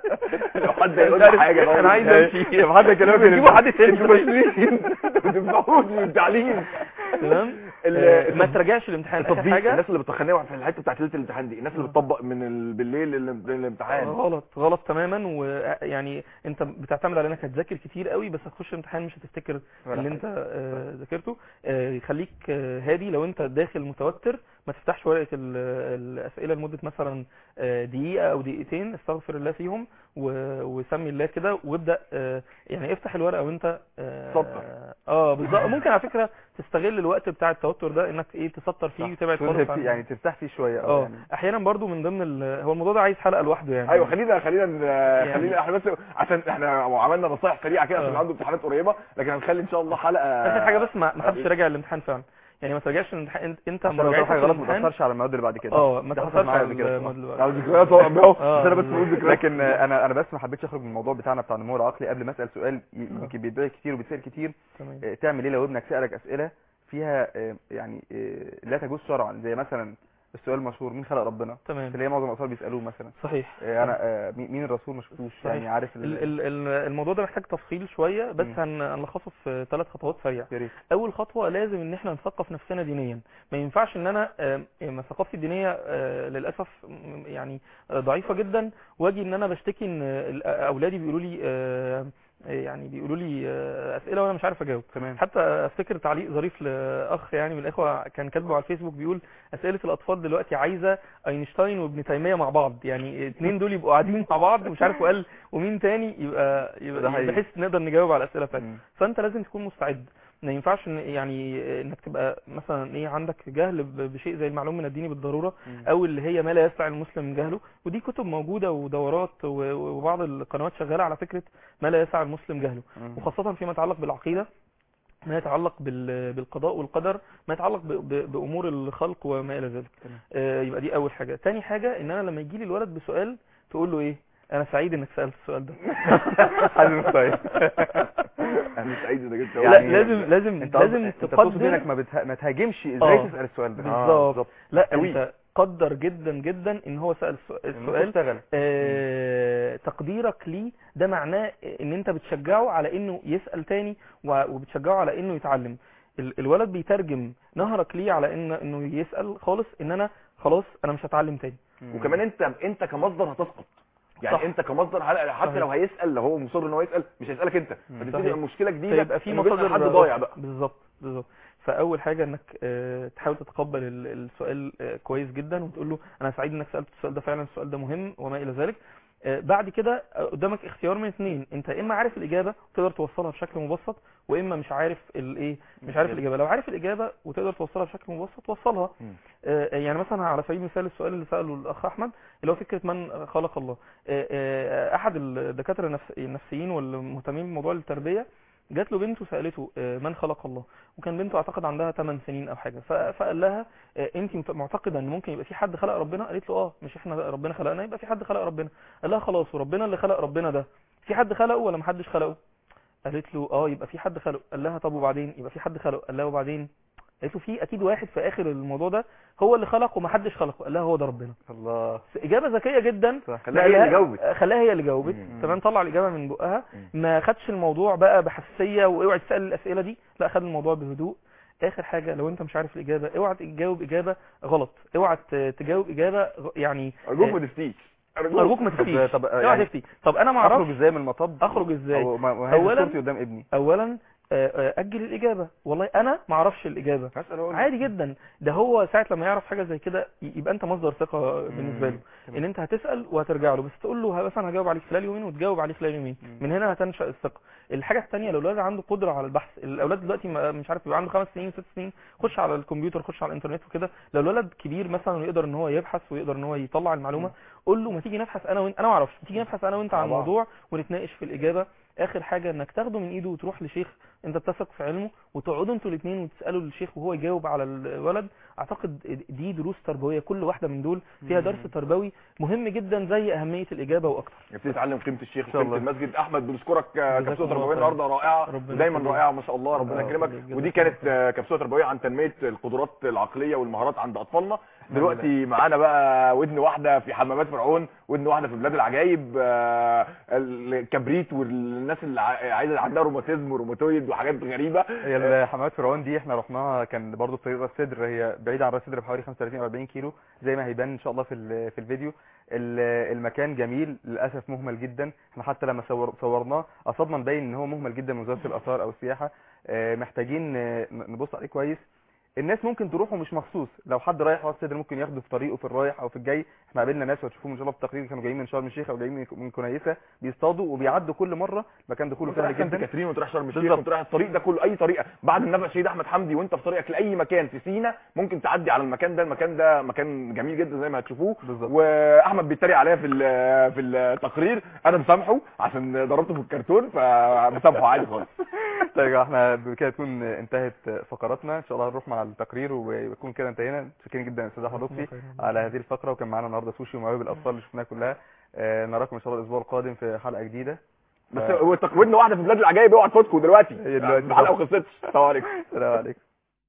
لو حد يقول لي حاجه انا عايز امشي لو حد يكلمك تجيبوا حد تاني انتوا مسؤولين بتمنعوني من التعليم تمام ال- آه، ما تراجعش الامتحان اخر التطبيق حاجه الناس اللي بتخنقوا في الحته بتاعت ليله الامتحان دي الناس اللي بتطبق من ال... بالليل لل- للامتحان غلط غلط تماما ويعني انت بتعتمد على انك هتذاكر كتير قوي بس هتخش الامتحان مش هتفتكر ولا اللي انت آه، ذاكرته آه، يخليك آه، هادي لو انت داخل متوتر ما تفتحش ورقه ال- الاسئله لمده مثلا آه، دقيقه او دقيقتين استغفر الله فيهم و- وسمي الله كده وابدا آه، يعني افتح الورقه وانت آه، سطر. اه بالظبط ممكن على فكره تستغل الوقت بتاع التوتر ده انك ايه تسطر فيه وتبعد خالص تذهب عن- فيه- يعني ترتاح فيه شويه اه يعني احيانا برضو من ضمن ال- هو الموضوع ده عايز حلقه لوحده يعني ايوه خلينا خلينا يعني- خلينا احنا بس عشان احنا عملنا نصايح سريعه كده عشان اه. عنده امتحانات قريبه لكن هنخلي ان شاء الله حلقه اخر حاجه بس ما ما حدش يراجع الامتحان فعلا يعني ما تراجعش الامتحان انت- انت عشان لو مراجعتك حاجه غلط ما للامتحان- تاثرش على المواد اللي بعد كده اه ما ده حصل تاثرش معايا على قبل كده المواد اللي لو بعد. ذكريات اهو اهو اه. بس انا بس بقول ذكريات لكن آه، انا انا بس ما حبيتش اخرج من الموضوع بتاعنا بتاع النمو العقلي قبل ما اسال سؤال ي- يمكن بيتباعي كتير وبيتسال كتير تمام آه، تعمل ايه لو ابنك سالك اسئله فيها آه، يعني آه، لا تجوز شرعا زي مثلا السؤال المشهور مين خلق ربنا تمام اللي هي معظم الاطفال بيسالوه مثلا صحيح آه، انا آه، مين مين الرسول ما شفتوش صحيح. يعني عارف ال- ال- ال- ال- الموضوع ده محتاج تفصيل شويه بس مم. هن- هنلخصه في ثلاث خطوات سريعه يا ريت اول خطوه لازم ان احنا نثقف نفسنا دينيا ما ينفعش ان انا آه، ما ثقافتي الدينيه آه، للاسف م- يعني آه، ضعيفه جدا واجي ان انا بشتكي ان ال- اولادي بيقولوا لي آه، يعني بيقولوا لي آه، اسئله وانا مش عارف اجاوب تمام حتى افتكر تعليق ظريف لاخ يعني من الاخوه كان كاتبه على الفيسبوك بيقول اسئله الاطفال دلوقتي عايزه اينشتاين وابن تيميه مع بعض يعني اتنين دول يبقوا قاعدين مع بعض ومش عارف وقال ومين تاني يبقى ده يبقى حقيقي. بحيث نقدر نجاوب على الاسئله بتاعتهم مم. فانت لازم تكون مستعد ما ينفعش إن يعني انك تبقى مثلا ايه عندك جهل ب- بشيء زي المعلوم من الدين بالضروره او اللي هي ما لا يسع المسلم من جهله ودي كتب موجوده ودورات و- وبعض القنوات شغاله على فكره ما لا يسع المسلم جهله وخاصه فيما يتعلق بالعقيده ما يتعلق بال- بالقضاء والقدر ما يتعلق ب- ب- بامور الخلق وما الى ذلك آه، يبقى دي اول حاجه تاني حاجه ان انا لما يجي لي الولد بسؤال تقول له ايه انا سعيد انك سالت السؤال ده حازم طيب انا سعيد انك انت لا لازم لازم انت لازم انت تقصد تقدر انك ما, بته... ما تهاجمش ازاي آه، تسال السؤال ده بالظبط لا أوي. انت قدر جدا جدا ان هو سال السؤ- إنه السؤال اشتغل. آه تقديرك ليه ده معناه ان انت بتشجعه على انه يسال تاني و- وبتشجعه على انه يتعلم ال- الولد بيترجم نهرك ليه على ان انه يسال خالص ان انا خلاص انا مش هتعلم تاني وكمان انت انت كمصدر هتسقط يعني صح. انت كمصدر حتى حتى صحيح. لو هيسال لو هو مصر ان هو يسال مش هيسالك انت فتبتدي صحيح. تبقى مشكله جديده فيبقى في إنه بيسأل مصادر حد ضايع أخرى. بقى بالظبط بالظبط فاول حاجه انك آه، تحاول تتقبل ال- السؤال آه، كويس جدا وتقول له انا سعيد انك سالت السؤال ده فعلا السؤال ده مهم وما الى ذلك آه، بعد كده آه، قدامك اختيار من اثنين انت اما عارف الاجابه وتقدر توصلها بشكل مبسط واما مش عارف الايه مش عارف الاجابه لو عارف الاجابه وتقدر توصلها بشكل مبسط وصلها آه، يعني مثلا على سبيل المثال السؤال اللي ساله الاخ احمد اللي هو فكره من خلق الله آه، آه، احد الدكاتره النفس- النفسيين والمهتمين بموضوع التربيه جات له بنته سالته آه، من خلق الله وكان بنته اعتقد عندها 8 سنين او حاجه ف- فقال لها آه، انت مت- معتقده ان ممكن يبقى في حد خلق ربنا قالت له اه مش احنا ربنا خلقنا يبقى في حد خلق ربنا قال لها خلاص وربنا اللي خلق ربنا ده في حد خلقه ولا محدش خلقه قالت له اه يبقى في حد خلقه قال لها طب وبعدين يبقى في حد خلقه قال لها وبعدين قالت له في اكيد واحد في اخر الموضوع ده هو اللي خلقه ومحدش خلقه قال لها هو ده ربنا الله اجابه ذكيه جدا خلاها هي اللي جاوبت. خلاها هي اللي جاوبت تمام طلع الاجابه من بقها ما خدش الموضوع بقى بحساسيه واوعي تسال الاسئله دي لا خد الموضوع بهدوء اخر حاجه لو انت مش عارف الاجابه اوعى تجاوب اجابه غلط اوعى ت- تجاوب اجابه غ- يعني ارجوك ما تفتيش ارجوك ما تفتيش طب اوعى يعني تفتي طب انا ما اخرج اعرفش ازاي من المطب اخرج ازاي أو ما- ما هي اولا صورتي قدام ابني اولا آه، آه، اجل الاجابه والله انا ما اعرفش الاجابه عادي جدا ده هو ساعه لما يعرف حاجه زي كده ي- يبقى انت مصدر ثقه بالنسبه له ان انت هتسال وهترجع له بس تقول له مثلا هجاوب عليك خلال يومين وتجاوب عليه خلال يومين من هنا هتنشا الثقه الحاجه الثانيه لو الولد عنده قدره على البحث الاولاد دلوقتي ما- مش عارف يبقى عنده خمس سنين ست سنين خش على الكمبيوتر خش على الانترنت وكده لو الولد كبير مثلا ويقدر ان هو يبحث ويقدر ان هو يطلع المعلومه قول له ما تيجي نبحث انا وانت انا ما اعرفش ما تيجي نبحث انا وانت عن طبعا. الموضوع ونتناقش في الاجابه اخر حاجه انك تاخده من ايده وتروح لشيخ انت بتثق في علمه وتقعدوا انتوا الاثنين وتسالوا الشيخ وهو يجاوب على الولد اعتقد دي دروس تربويه كل واحده من دول فيها درس تربوي مهم جدا زي اهميه الاجابه واكتر نبتدي نتعلم قيمه الشيخ شاء وقيمه الله. المسجد احمد بنشكرك آه، جزاكم كبسوله الله تربويه خير. النهارده رائعه ربنا ودايما يخليك. رائعه ما شاء الله ربنا ربنا يكرمك يخليك. ودي جزاكم كانت آه، كبسوله تربويه عن تنميه القدرات العقليه والمهارات عند اطفالنا الحمد دلوقتي معانا بقى ودن واحده في حمامات فرعون ودن واحده في بلاد العجايب آه، الكبريت والناس اللي ع- عايزه عندها روماتيزم وروماتويد وحاجات غريبه هي الحمامات فرعون دي احنا رحناها كان برضو في طريق راس سدر هي بعيده عن راس سدر بحوالي 35 او 40 كيلو زي ما هيبان ان شاء الله في ال- في الفيديو ال- المكان جميل للاسف مهمل جدا احنا حتى لما صور صورناه قصدنا نبين ان هو مهمل جدا من وزاره الاثار او السياحه آه، محتاجين آه، نبص عليه كويس الناس ممكن تروحوا مش مخصوص لو حد رايح راس سدر ممكن ياخده في طريقه في الرايح او في الجاي احنا قابلنا ناس وهتشوفوهم ان شاء الله في التقرير كانوا جايين من شرم الشيخ او جايين من- من كنيسه بيصطادوا وبيعدوا كل مره مكان دخوله وتروح سهل سانت جدا كاترين وتروح شرم الشيخ بالظبط. وتروح الطريق ده كله اي طريقه بعد النبأ الشهيد احمد حمدي وانت في طريقك لاي مكان في سينا ممكن تعدي على المكان ده المكان ده مكان جميل جدا زي ما هتشوفوه بالظبط. واحمد بيتريق عليا في ال- في التقرير انا مسامحه عشان ضربته في الكرتون فمسامحه عادي خالص طيب يا جماعة، احنا بكده تكون انتهت فقراتنا ان شاء الله هنروح مع التقرير ويكون كده انتهينا شاكرين جدا يا استاذ احمد لطفي على هذه الفقره وكان معانا النهارده سوشي ومواهب الاطفال اللي شفناها كلها آه، نراكم ان شاء الله الاسبوع القادم في حلقه جديده بس هو ودن واحده في بلاد العجائب اوعى تفوتكم دلوقتي هي دلوقتي. الحلقه ما خلصتش السلام عليكم السلام عليكم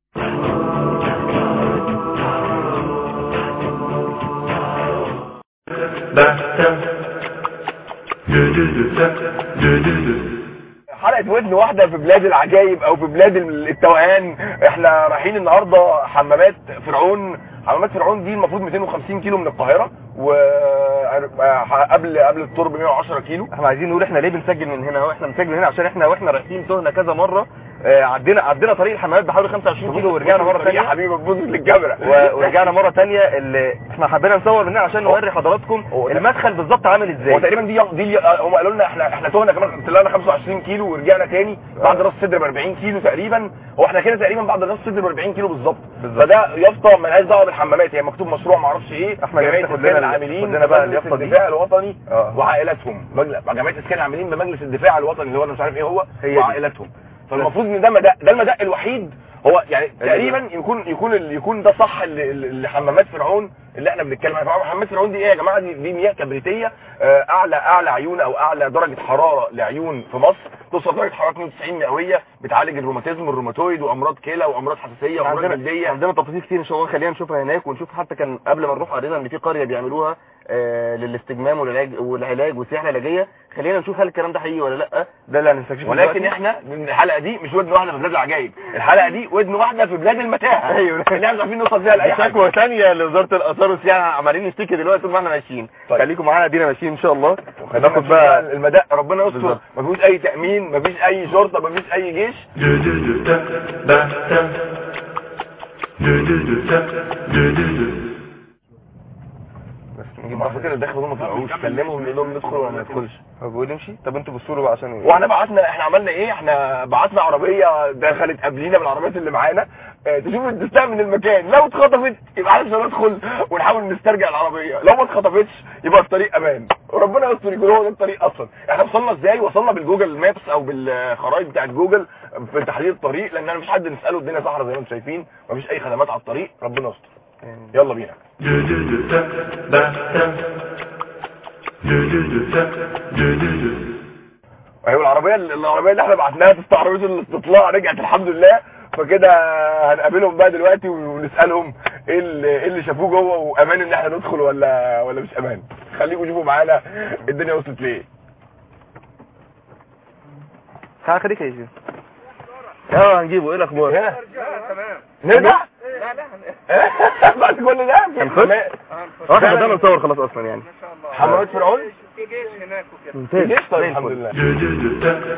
حلقه ودن واحده في بلاد العجائب او في بلاد التوهان احنا رايحين النهارده حمامات فرعون حمامات فرعون دي المفروض 250 كيلو من القاهره وقبل قبل الطور ب 110 كيلو احنا عايزين نقول احنا ليه بنسجل من هنا واحنا بنسجل هنا عشان احنا واحنا رايحين تهنا كذا مره آه، عدينا عدينا طريق الحمامات بحوالي 25 كيلو ورجعنا مره يا ثانيه حبيبي تبص للكاميرا و- ورجعنا مره ثانيه اللي احنا حبينا نصور منها عشان نوري حضراتكم هو ده. المدخل بالظبط عامل هو ازاي تقريبا دي دي هم قالوا لنا احنا احنا تهنا كمان طلعنا 25 كيلو ورجعنا تاني بعد راس صدر ب 40 كيلو تقريبا هو احنا كده تقريبا بعد راس صدر ب 40 كيلو بالظبط بالظبط. فده يافطه مالهاش دعوه بالحمامات هي مكتوب مشروع ما اعرفش ايه احمد جمعيه خد اسكان لنا- العاملين خد لنا بقى بمجلس اليافطة دي. الدفاع الوطني اه. وعائلاتهم مجلس جمعيه اسكان العاملين بمجلس الدفاع الوطني اللي هو انا مش عارف ايه هو هي دي. وعائلاتهم فالمفروض ان ده مدق ده المدق الوحيد هو يعني تقريبا يكون يكون ال- يكون ده صح اللي اللي حمامات فرعون اللي احنا بنتكلم عنها طبعاً حمامات فرعون دي ايه يا جماعه دي, دي مياه كبريتيه آه، اعلى اعلى عيون او اعلى درجه حراره لعيون في مصر توصل درجه حراره 92 مئويه بتعالج الروماتيزم والروماتويد وامراض كلى وامراض حساسيه وامراض عندنا جلديه عندنا تفاصيل كتير ان شاء الله خلينا نشوفها هناك ونشوف حتى كان قبل ما نروح قرينا ان في قريه بيعملوها آه للاستجمام والعلاج والعلاج والسياحه العلاجيه خلينا نشوف هل الكلام ده حقيقي ولا لا ده اللي هنستكشفه ولكن دلوقتي. احنا من الحلقه دي مش ودن واحده في بلاد العجائب الحلقه دي ودن واحده في بلاد المتاهه ايوه اللي احنا مش عارفين نوصل فيها لاي حاجه شكوى ثانيه لوزاره الاثار والسياحه عمالين نشتكي دلوقتي طول ما احنا ماشيين طيب. خليكم معانا ادينا ماشيين ان شاء الله خلينا هناخد نشوف بقى المدق ربنا يستر بالظبط. مفيش اي تامين مفيش اي شرطه مفيش اي جيش بس نجيب على فكره داخل هم ما طلعوش كلمهم قول لهم ندخل ولا ما ندخلش هو بيقول امشي طب انتوا بصوا له بقى عشان واحنا بعتنا احنا عملنا ايه احنا بعتنا عربيه دخلت قبلينا بالعربيات اللي معانا اه تشوف الدستان من المكان لو اتخطفت يبقى احنا مش هندخل ونحاول نسترجع العربيه لو ما اتخطفتش يبقى الطريق امان وربنا يستر يكون هو ده الطريق اصلا احنا وصلنا ازاي وصلنا بالجوجل مابس او بالخرائط بتاعت جوجل في تحديد الطريق لان انا مش حد نساله الدنيا صحراء زي ما انتم شايفين مفيش اي خدمات على الطريق ربنا يستر يلا بينا ايوه العربيه العربيه اللي احنا بعتناها في عربيه الاستطلاع رجعت الحمد لله فكده هنقابلهم بقى دلوقتي ونسالهم ايه اللي, إيه اللي شافوه جوه وامان ان احنا ندخل ولا ولا مش امان خليكم شوفوا معانا الدنيا وصلت لايه تعال خليك يا شيخ اه هنجيبه ايه الاخبار هنا نرجع بعد كل ده هنخش اه احنا بدأنا نصور خلاص اصلا يعني حمامات فرعون ممتاز جيش طيب زي الحمد الفل. لله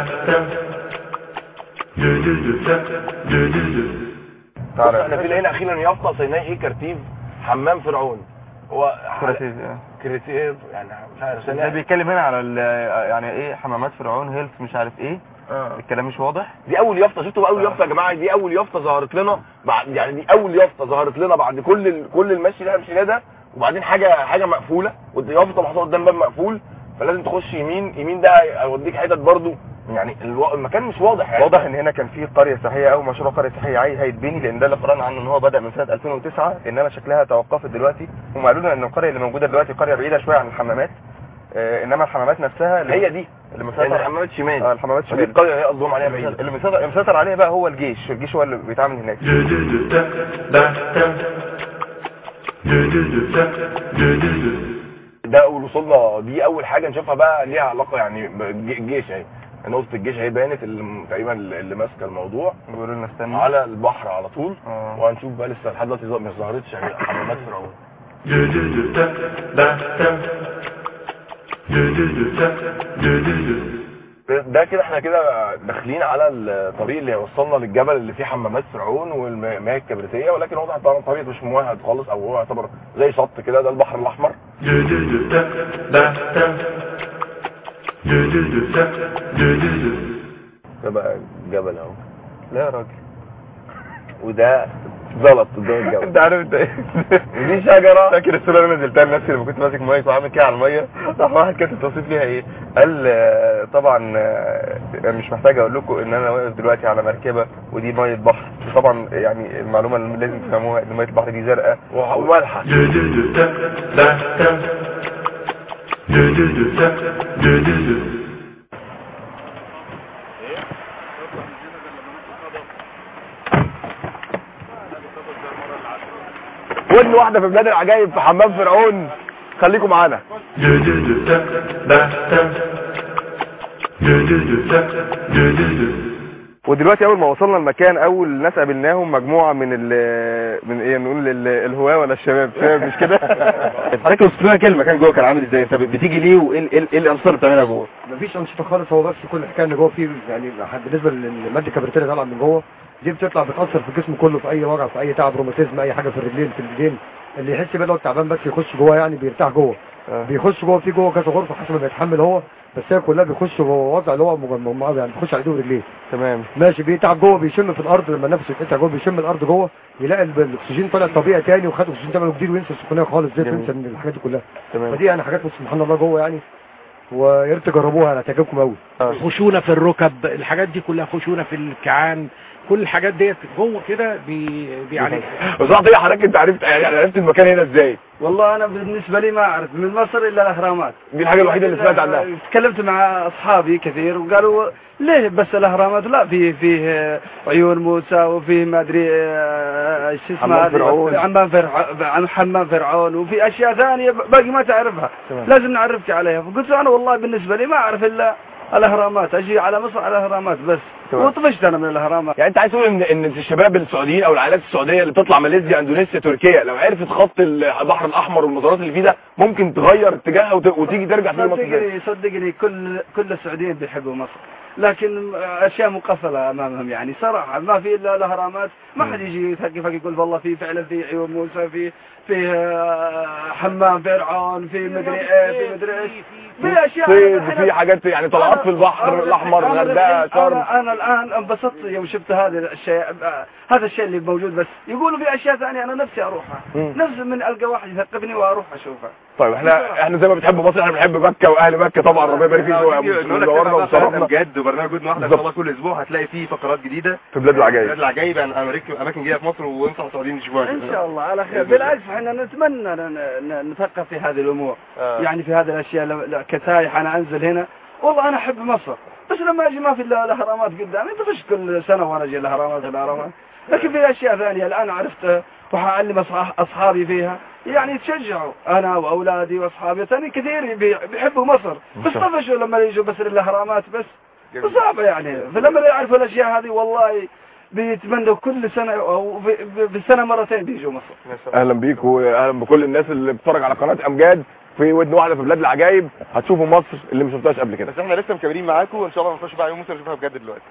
بص احنا في لقينا اخيرا يافطه صينيه ايه كرتيب حمام فرعون هو كراتيز، اه. كريتيف يعني مش عارف ده صينية. بيتكلم هنا على ال- يعني ايه حمامات فرعون هيلث مش عارف ايه اه. الكلام مش واضح دي اول يافطه شفتوا اول يافطه يا جماعه دي اول يافطه ظهرت لنا بعد يعني دي اول يافطه ظهرت لنا بعد كل ال... كل المشي اللي احنا مشيناه ده وبعدين حاجه حاجه مقفوله واليافطه محطوطه قدام باب مقفول فلازم تخش يمين يمين ده هيوديك حتت برضو يعني الو... المكان مش واضح يعني واضح ان هنا كان في قريه سياحيه او مشروع قريه سياحيه عايز هيتبني لان ده اللي قرانا عنه ان هو بدا من سنه 2009 انما شكلها توقفت دلوقتي هم قالوا لنا ان القريه اللي موجوده دلوقتي قريه بعيده شويه عن الحمامات آه انما الحمامات نفسها اللي- هي دي اللي لان مسيطر الحمامات شمال اه الحمامات دي شمال القريه هي قصدهم عليها بعيده اللي مسيطر اللي مسيطر عليها بقى هو الجيش الجيش هو اللي بيتعامل هناك ده اول وصلنا دي اول حاجه نشوفها بقى ليها علاقه يعني بالجيش اهي نقطه الجيش اهي بانت اللي تقريبا اللي ماسكه الموضوع بيقولوا لنا استنى على البحر على طول اه. وهنشوف بقى لسه لحد دلوقتي ما ظهرتش يعني حمامات فرعون ده كده احنا كده داخلين على الطريق اللي هيوصلنا للجبل اللي فيه حمامات فرعون والمياه الكبريتيه ولكن واضح طبعا الطريق مش ممهد خالص او هو يعتبر زي شط كده ده البحر الاحمر ده بقى الجبل اهو لا يا راجل وده زلط قدام الجبل انت عارف انت ايه ودي شجره فاكر الصوره اللي انا نزلتها لنفسي لما كنت ماسك مايك وعامل كده على الميه راح واحد كاتب توصيف ليها ايه قال آه، طبعا آه، مش محتاج اقول لكم ان انا واقف دلوقتي على مركبه ودي ميه بحر طبعا يعني المعلومه اللي لازم تفهموها ان ميه البحر دي زرقاء ومالحه ودن واحده في بلاد العجائب في حمام فرعون خليكم معانا ودلوقتي اول ما وصلنا المكان اول ناس قابلناهم مجموعه من ال من ايه نقول ال- الهواه ولا الشباب شباب مش كده حضرتك وصلت لنا كده المكان جوه كان عامل ازاي انت بتيجي ليه وايه ال- ايه الانشطه اللي بتعملها جوه مفيش انشطه خالص هو بس كل الحكايه ان جوه فيه يعني بالنسبه للماده الكبريتيه اللي طالعه من جوه دي بتطلع بتاثر في الجسم كله في اي وجع في اي تعب روماتيزم اي حاجه في الرجلين في الايدين اللي يحس بقى لو تعبان بس يخش جوه يعني بيرتاح جوه بيخش جوه في جوه كذا غرفه حسب ما بيتحمل هو بس هي كلها بيخش جوه وضع اللي هو مجمع يعني بيخش على ايده ورجليه تمام ماشي بيتعب جوه بيشم في الارض لما النفس يتقطع جوه بيشم الارض جوه يلاقي ال- الاكسجين طالع طبيعي تاني وخد اكسجين تاني جديد وينسى السخونيه خالص زي جميل. ينسى إن الحاجات دي كلها تمام فدي يعني حاجات بس سبحان الله جوه يعني ويا ريت تجربوها يعني هتعجبكم قوي خشونه في الركب الحاجات دي كلها خشونه في الكعان كل الحاجات ديت جوه كده بي بيعالج بصراحه ايه حضرتك انت عرفت يعني عرفت المكان هنا ازاي والله انا بالنسبه لي ما اعرف من مصر الا الاهرامات دي الحاجه الوحيده اللي سمعت عنها تكلمت مع اصحابي كثير وقالوا ليه بس الاهرامات لا في فيه عيون موسى وفيه ما ادري آه، شو اسمه حمام هذه، فرعون. حمام فرعون حمام فرعون وفي اشياء ثانيه باقي ما تعرفها تمام. لازم نعرفك عليها فقلت انا والله بالنسبه لي ما اعرف الا الاهرامات اجي على مصر على الاهرامات بس تمام. وطفشت انا من الاهرامات يعني انت عايز تقول ان ان الشباب السعوديين او العائلات السعوديه اللي بتطلع ماليزيا اندونيسيا تركيا لو عرفت خط البحر الاحمر والمزارات اللي فيه ده ممكن تغير اتجاهها وت- وتيجي ترجع تيجي مصر تاني. صدقني صدقني كل كل السعوديين بيحبوا مصر لكن اشياء مقفله امامهم يعني صراحه ما في الا الاهرامات ما حد يجي يثقفك يقول والله في فعلا في عيون موسى في في آه، حمام فرعون في مدري ايه في مدري ايش في اشياء صيد في حاجات يعني طلعات في البحر الاحمر أنا غردقه الحين- شرم انا انا الان انبسطت يوم شفت هذا الشيء هذا الشيء اللي موجود بس يقولوا في اشياء ثانيه انا نفسي اروحها مم. نفس من القى واحد يثقفني واروح اشوفها طيب احنا احنا زي ما بتحب مصر احنا بنحب مكه واهل مكه طبعا ربنا يبارك فيك نقول لك ونورنا كده بقى وشرفنا بجد وبرنامج جود واحده ان شاء الله كل اسبوع هتلاقي فيه فقرات جديده في بلاد العجائب. بلاد العجائب عن اماكن اماكن جديده في مصر وانصح السعوديين يشوفوها ان شاء الله على خير بالعكس احنا نتمنى ن- ن- نثقف في هذه الامور آه. يعني في هذه الاشياء لو- لا- كسايح انا انزل هنا والله انا احب مصر بس لما اجي ما في الا الاهرامات قدامي طفشت كل سنه وانا اجي الاهرامات الاهرامات لكن في اشياء ثانيه الان عرفت وحاعلم أصح- اصحابي فيها يعني يتشجعوا انا واولادي واصحابي ثاني كثير بي- بيحبوا مصر بس طفشوا لما يجوا بس للاهرامات بس صعبه يعني فلما يعرفوا الاشياء هذه والله بيتمنوا كل سنه او في في السنه مرتين بيجوا مصر اهلا بيك واهلا بكل الناس اللي بتتفرج على قناه امجاد في ودن واحده في بلاد العجائب هتشوفوا مصر اللي ما شفتهاش قبل كده بس احنا لسه مكملين معاكم وان شاء الله نخش بقى يوم موسى نشوفها بجد دلوقتي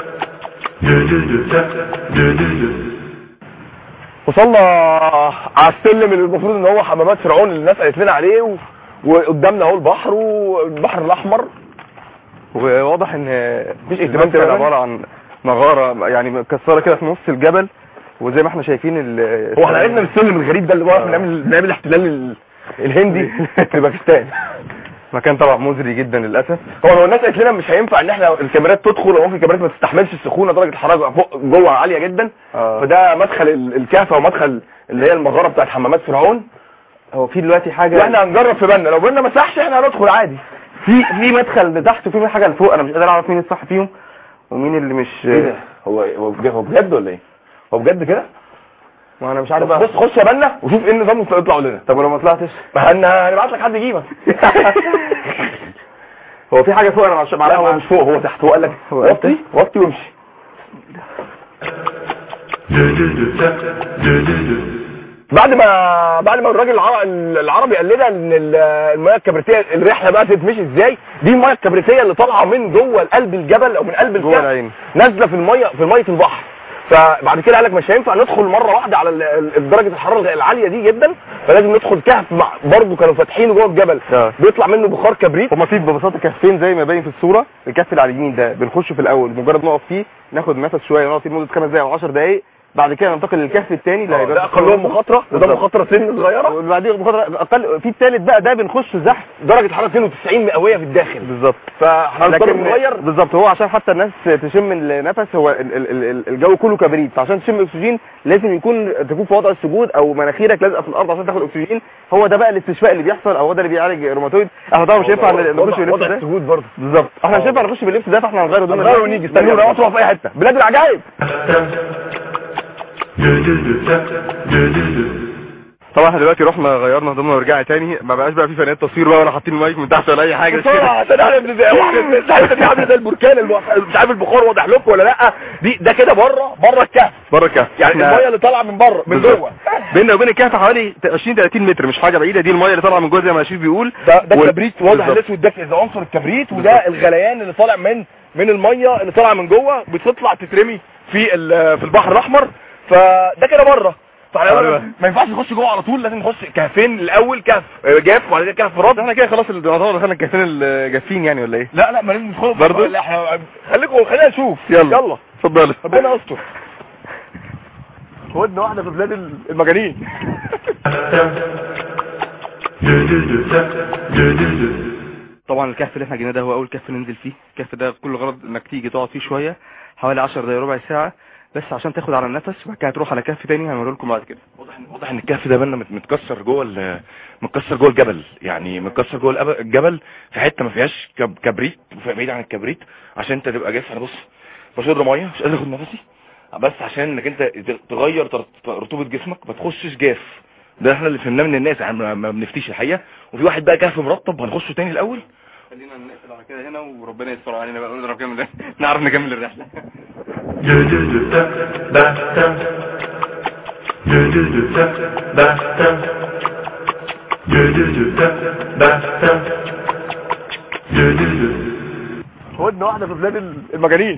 وصلنا على السلم اللي المفروض ان هو حمامات فرعون اللي الناس قالت لنا عليه و... وقدامنا اهو البحر والبحر الاحمر وواضح ان مفيش اهتمام المنطقة تماما. عباره عن مغاره يعني مكسره كده في نص الجبل وزي ما احنا شايفين ال- هو احنا عرفنا من السلم الغريب ده اللي واقف من ايام من ايام الاحتلال ال- الهندي في باكستان مكان طبعا مزري جدا للاسف هو لو الناس قالت لنا مش هينفع ان احنا الكاميرات تدخل او ممكن الكاميرات ما تستحملش السخونه درجه الحراره فوق جوه عاليه جدا آه. فده مدخل ال- الكهف ومدخل اللي هي المغاره بتاعت حمامات فرعون هو في دلوقتي حاجه واحنا هنجرب في بالنا لو بالنا ما ساحش احنا هندخل عادي في في مدخل لتحت وفي حاجه لفوق انا مش قادر اعرف مين الصح فيهم ومين اللي مش ايه ده هو هو بجد هو بجد ولا ايه هو بجد كده ما انا مش عارف بص بقى خش يا بالنا وشوف ايه النظام اللي يطلعوا لنا طب ولو ما طلعتش ما هن- هنبعت لك حد يجيبك هو في حاجه فوق انا مش لا هو مش فوق هو تحت هو قال لك هو قال وطي وطي وامشي بعد ما بعد ما الراجل الع- العربي قال لنا ان ال- المياه الكبريتيه الرحله بقى تتمشي ازاي دي المياه الكبريتيه اللي طالعه من جوه قلب الجبل او من قلب جوه الكهف العين نازله في الميه في ميه البحر فبعد كده قال لك مش هينفع ندخل مره واحده على ال- ال- درجه الحراره العاليه دي جدا فلازم ندخل كهف مع برضه كانوا فاتحينه جوه الجبل آه. بيطلع منه بخار كبريت هما في ببساطه كهفين زي ما باين في الصوره الكهف اللي على اليمين ده بنخش في الاول مجرد نقف فيه ناخد نفس شويه نقعد فيه لمده خمس دقائق او 10 دقائق بعد كده ننتقل للكهف الثاني اللي هيبقى ده اقلهم مخاطره وده مخاطره سن صغيره وبعدين مخاطره اقل في الثالث بقى ده بنخش زحف درجه حراره 92 مئويه في الداخل بالظبط فهنضطر لكن نغير بالظبط هو عشان حتى الناس تشم النفس هو ال- ال- ال- الجو كله كبريت فعشان تشم اكسجين لازم يكون تكون في وضع السجود او مناخيرك لازقه في الارض عشان تاخد اكسجين هو ده بقى الاستشفاء اللي بيحصل او هو ده اللي بيعالج روماتويد احنا طبعا مش هينفع نخش وضع باللبس وضع ده السجود برضه بالظبط احنا مش هينفع نخش باللبس ده فاحنا هنغير هدومنا نغير دلوقتي. ونيجي استنونا اطلع في اي حته بلاد العجائب طبعا احنا دلوقتي رحنا غيرنا هدومنا ورجعنا تاني ما بقاش بقى في فنانات تصوير بقى ولا حاطين المايك من تحت ولا اي حاجه بسرعه عشان احنا بنبقى واحده الحته دي عامله زي البركان الم- مش عارف البخار واضح لكم ولا لا دي ده كده بره بره الكهف بره الكهف يعني إحنا- الميه اللي طالعه من بره من بالظبط. جوه بيننا وبين الكهف حوالي 20 30 متر مش حاجه بعيده دي المايه اللي طالعه من جوه زي ما شريف بيقول ده ده وال- الكبريت واضح بالظبط. الاسود ده ده عنصر الكبريت وده الغليان اللي طالع من من الميه اللي طالعه من جوه بتطلع تترمي في ال- في البحر الاحمر فده كده بره فاحنا أيوة. ما ينفعش نخش جوه على طول لازم نخش كهفين الاول كهف آه، جاف وبعد كده كهف رد احنا كده خلاص الدكتور دخلنا الكهفين الجافين يعني ولا ايه لا لا ما لازم ندخل برضو؟ لا احنا خليكم خلينا نشوف يلا. يلا اتفضلي ربنا يستر ودنا واحده في بلاد المجانين طبعا الكهف اللي احنا جينا ده هو اول كهف ننزل فيه الكهف ده كل غرض انك تيجي تقعد فيه شويه حوالي 10 دقايق ربع ساعه بس عشان تاخد على النفس وبعد كده تروح على كهف تاني هنوري لكم بعد كده واضح واضح ان الكهف ده بنا مت- متكسر جوه ال- متكسر جوه الجبل يعني متكسر جوه الأب- الجبل في حته ما فيهاش كب- كبريت وفي- بعيد عن الكبريت عشان انت تبقى جاف انا بص بشر ميه مش قادر اخد نفسي بس عشان انك انت ت- تغير تر- رطوبه جسمك ما تخشش جاف ده احنا اللي فهمناه من الناس يعني ما- ما بنفتيش الحقيقه وفي واحد بقى كهف مرطب هنخشه تاني الاول خلينا نقفل على كده هنا وربنا يستر علينا بقى ونقدر نكمل نعرف نكمل الرحله ودنا واحده في بلاد المجانين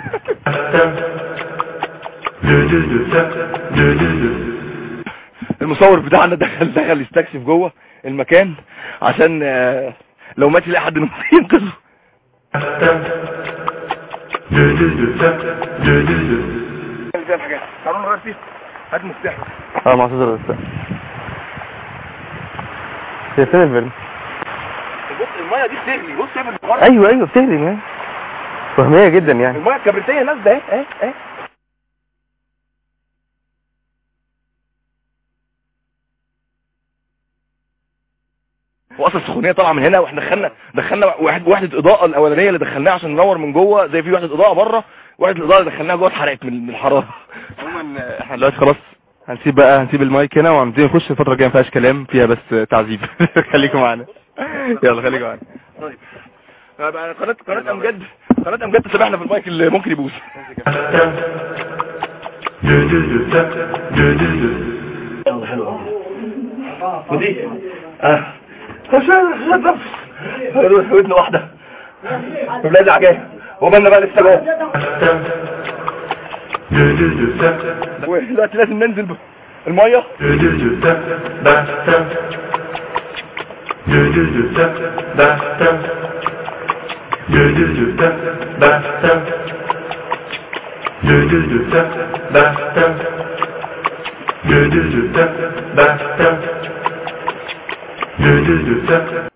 المصور بتاعنا دخل دخل يستكشف جوه المكان عشان آه، لو مات يلاقي حد ينقذه تعالوا نغير فيه هات مفتاح اه معتذر بس هي فين الفيلم بص الميه دي بتغلي بص شايف البخار ايوه ايوه بتهدم يعني وهميه جدا يعني الميه الكبريتيه نازله اهي اهي اهي واصل السخونيه طالعه من هنا واحنا دخلنا دخلنا واحد وحده اضاءه الاولانيه اللي دخلناها عشان ننور من جوه زي في وحده اضاءه بره وحده الاضاءه اللي دخلناها جوه اتحرقت من من الحراره عموما احنا دلوقتي خلاص هنسيب بقى هنسيب المايك هنا وهنبتدي نخش الفتره الجايه ما فيهاش كلام فيها بس تعذيب خليكم معانا يلا خليكم معانا طيب بقى قناه قناه امجد قناه امجد تسامحنا في المايك اللي ممكن يبوظ يلا حلو قوي ودي اه عشان خد نفس ودنا واحده في بلاد العجائب ومالنا بقى لسه جوه ودلوقتي لازم ننزل ب- الميه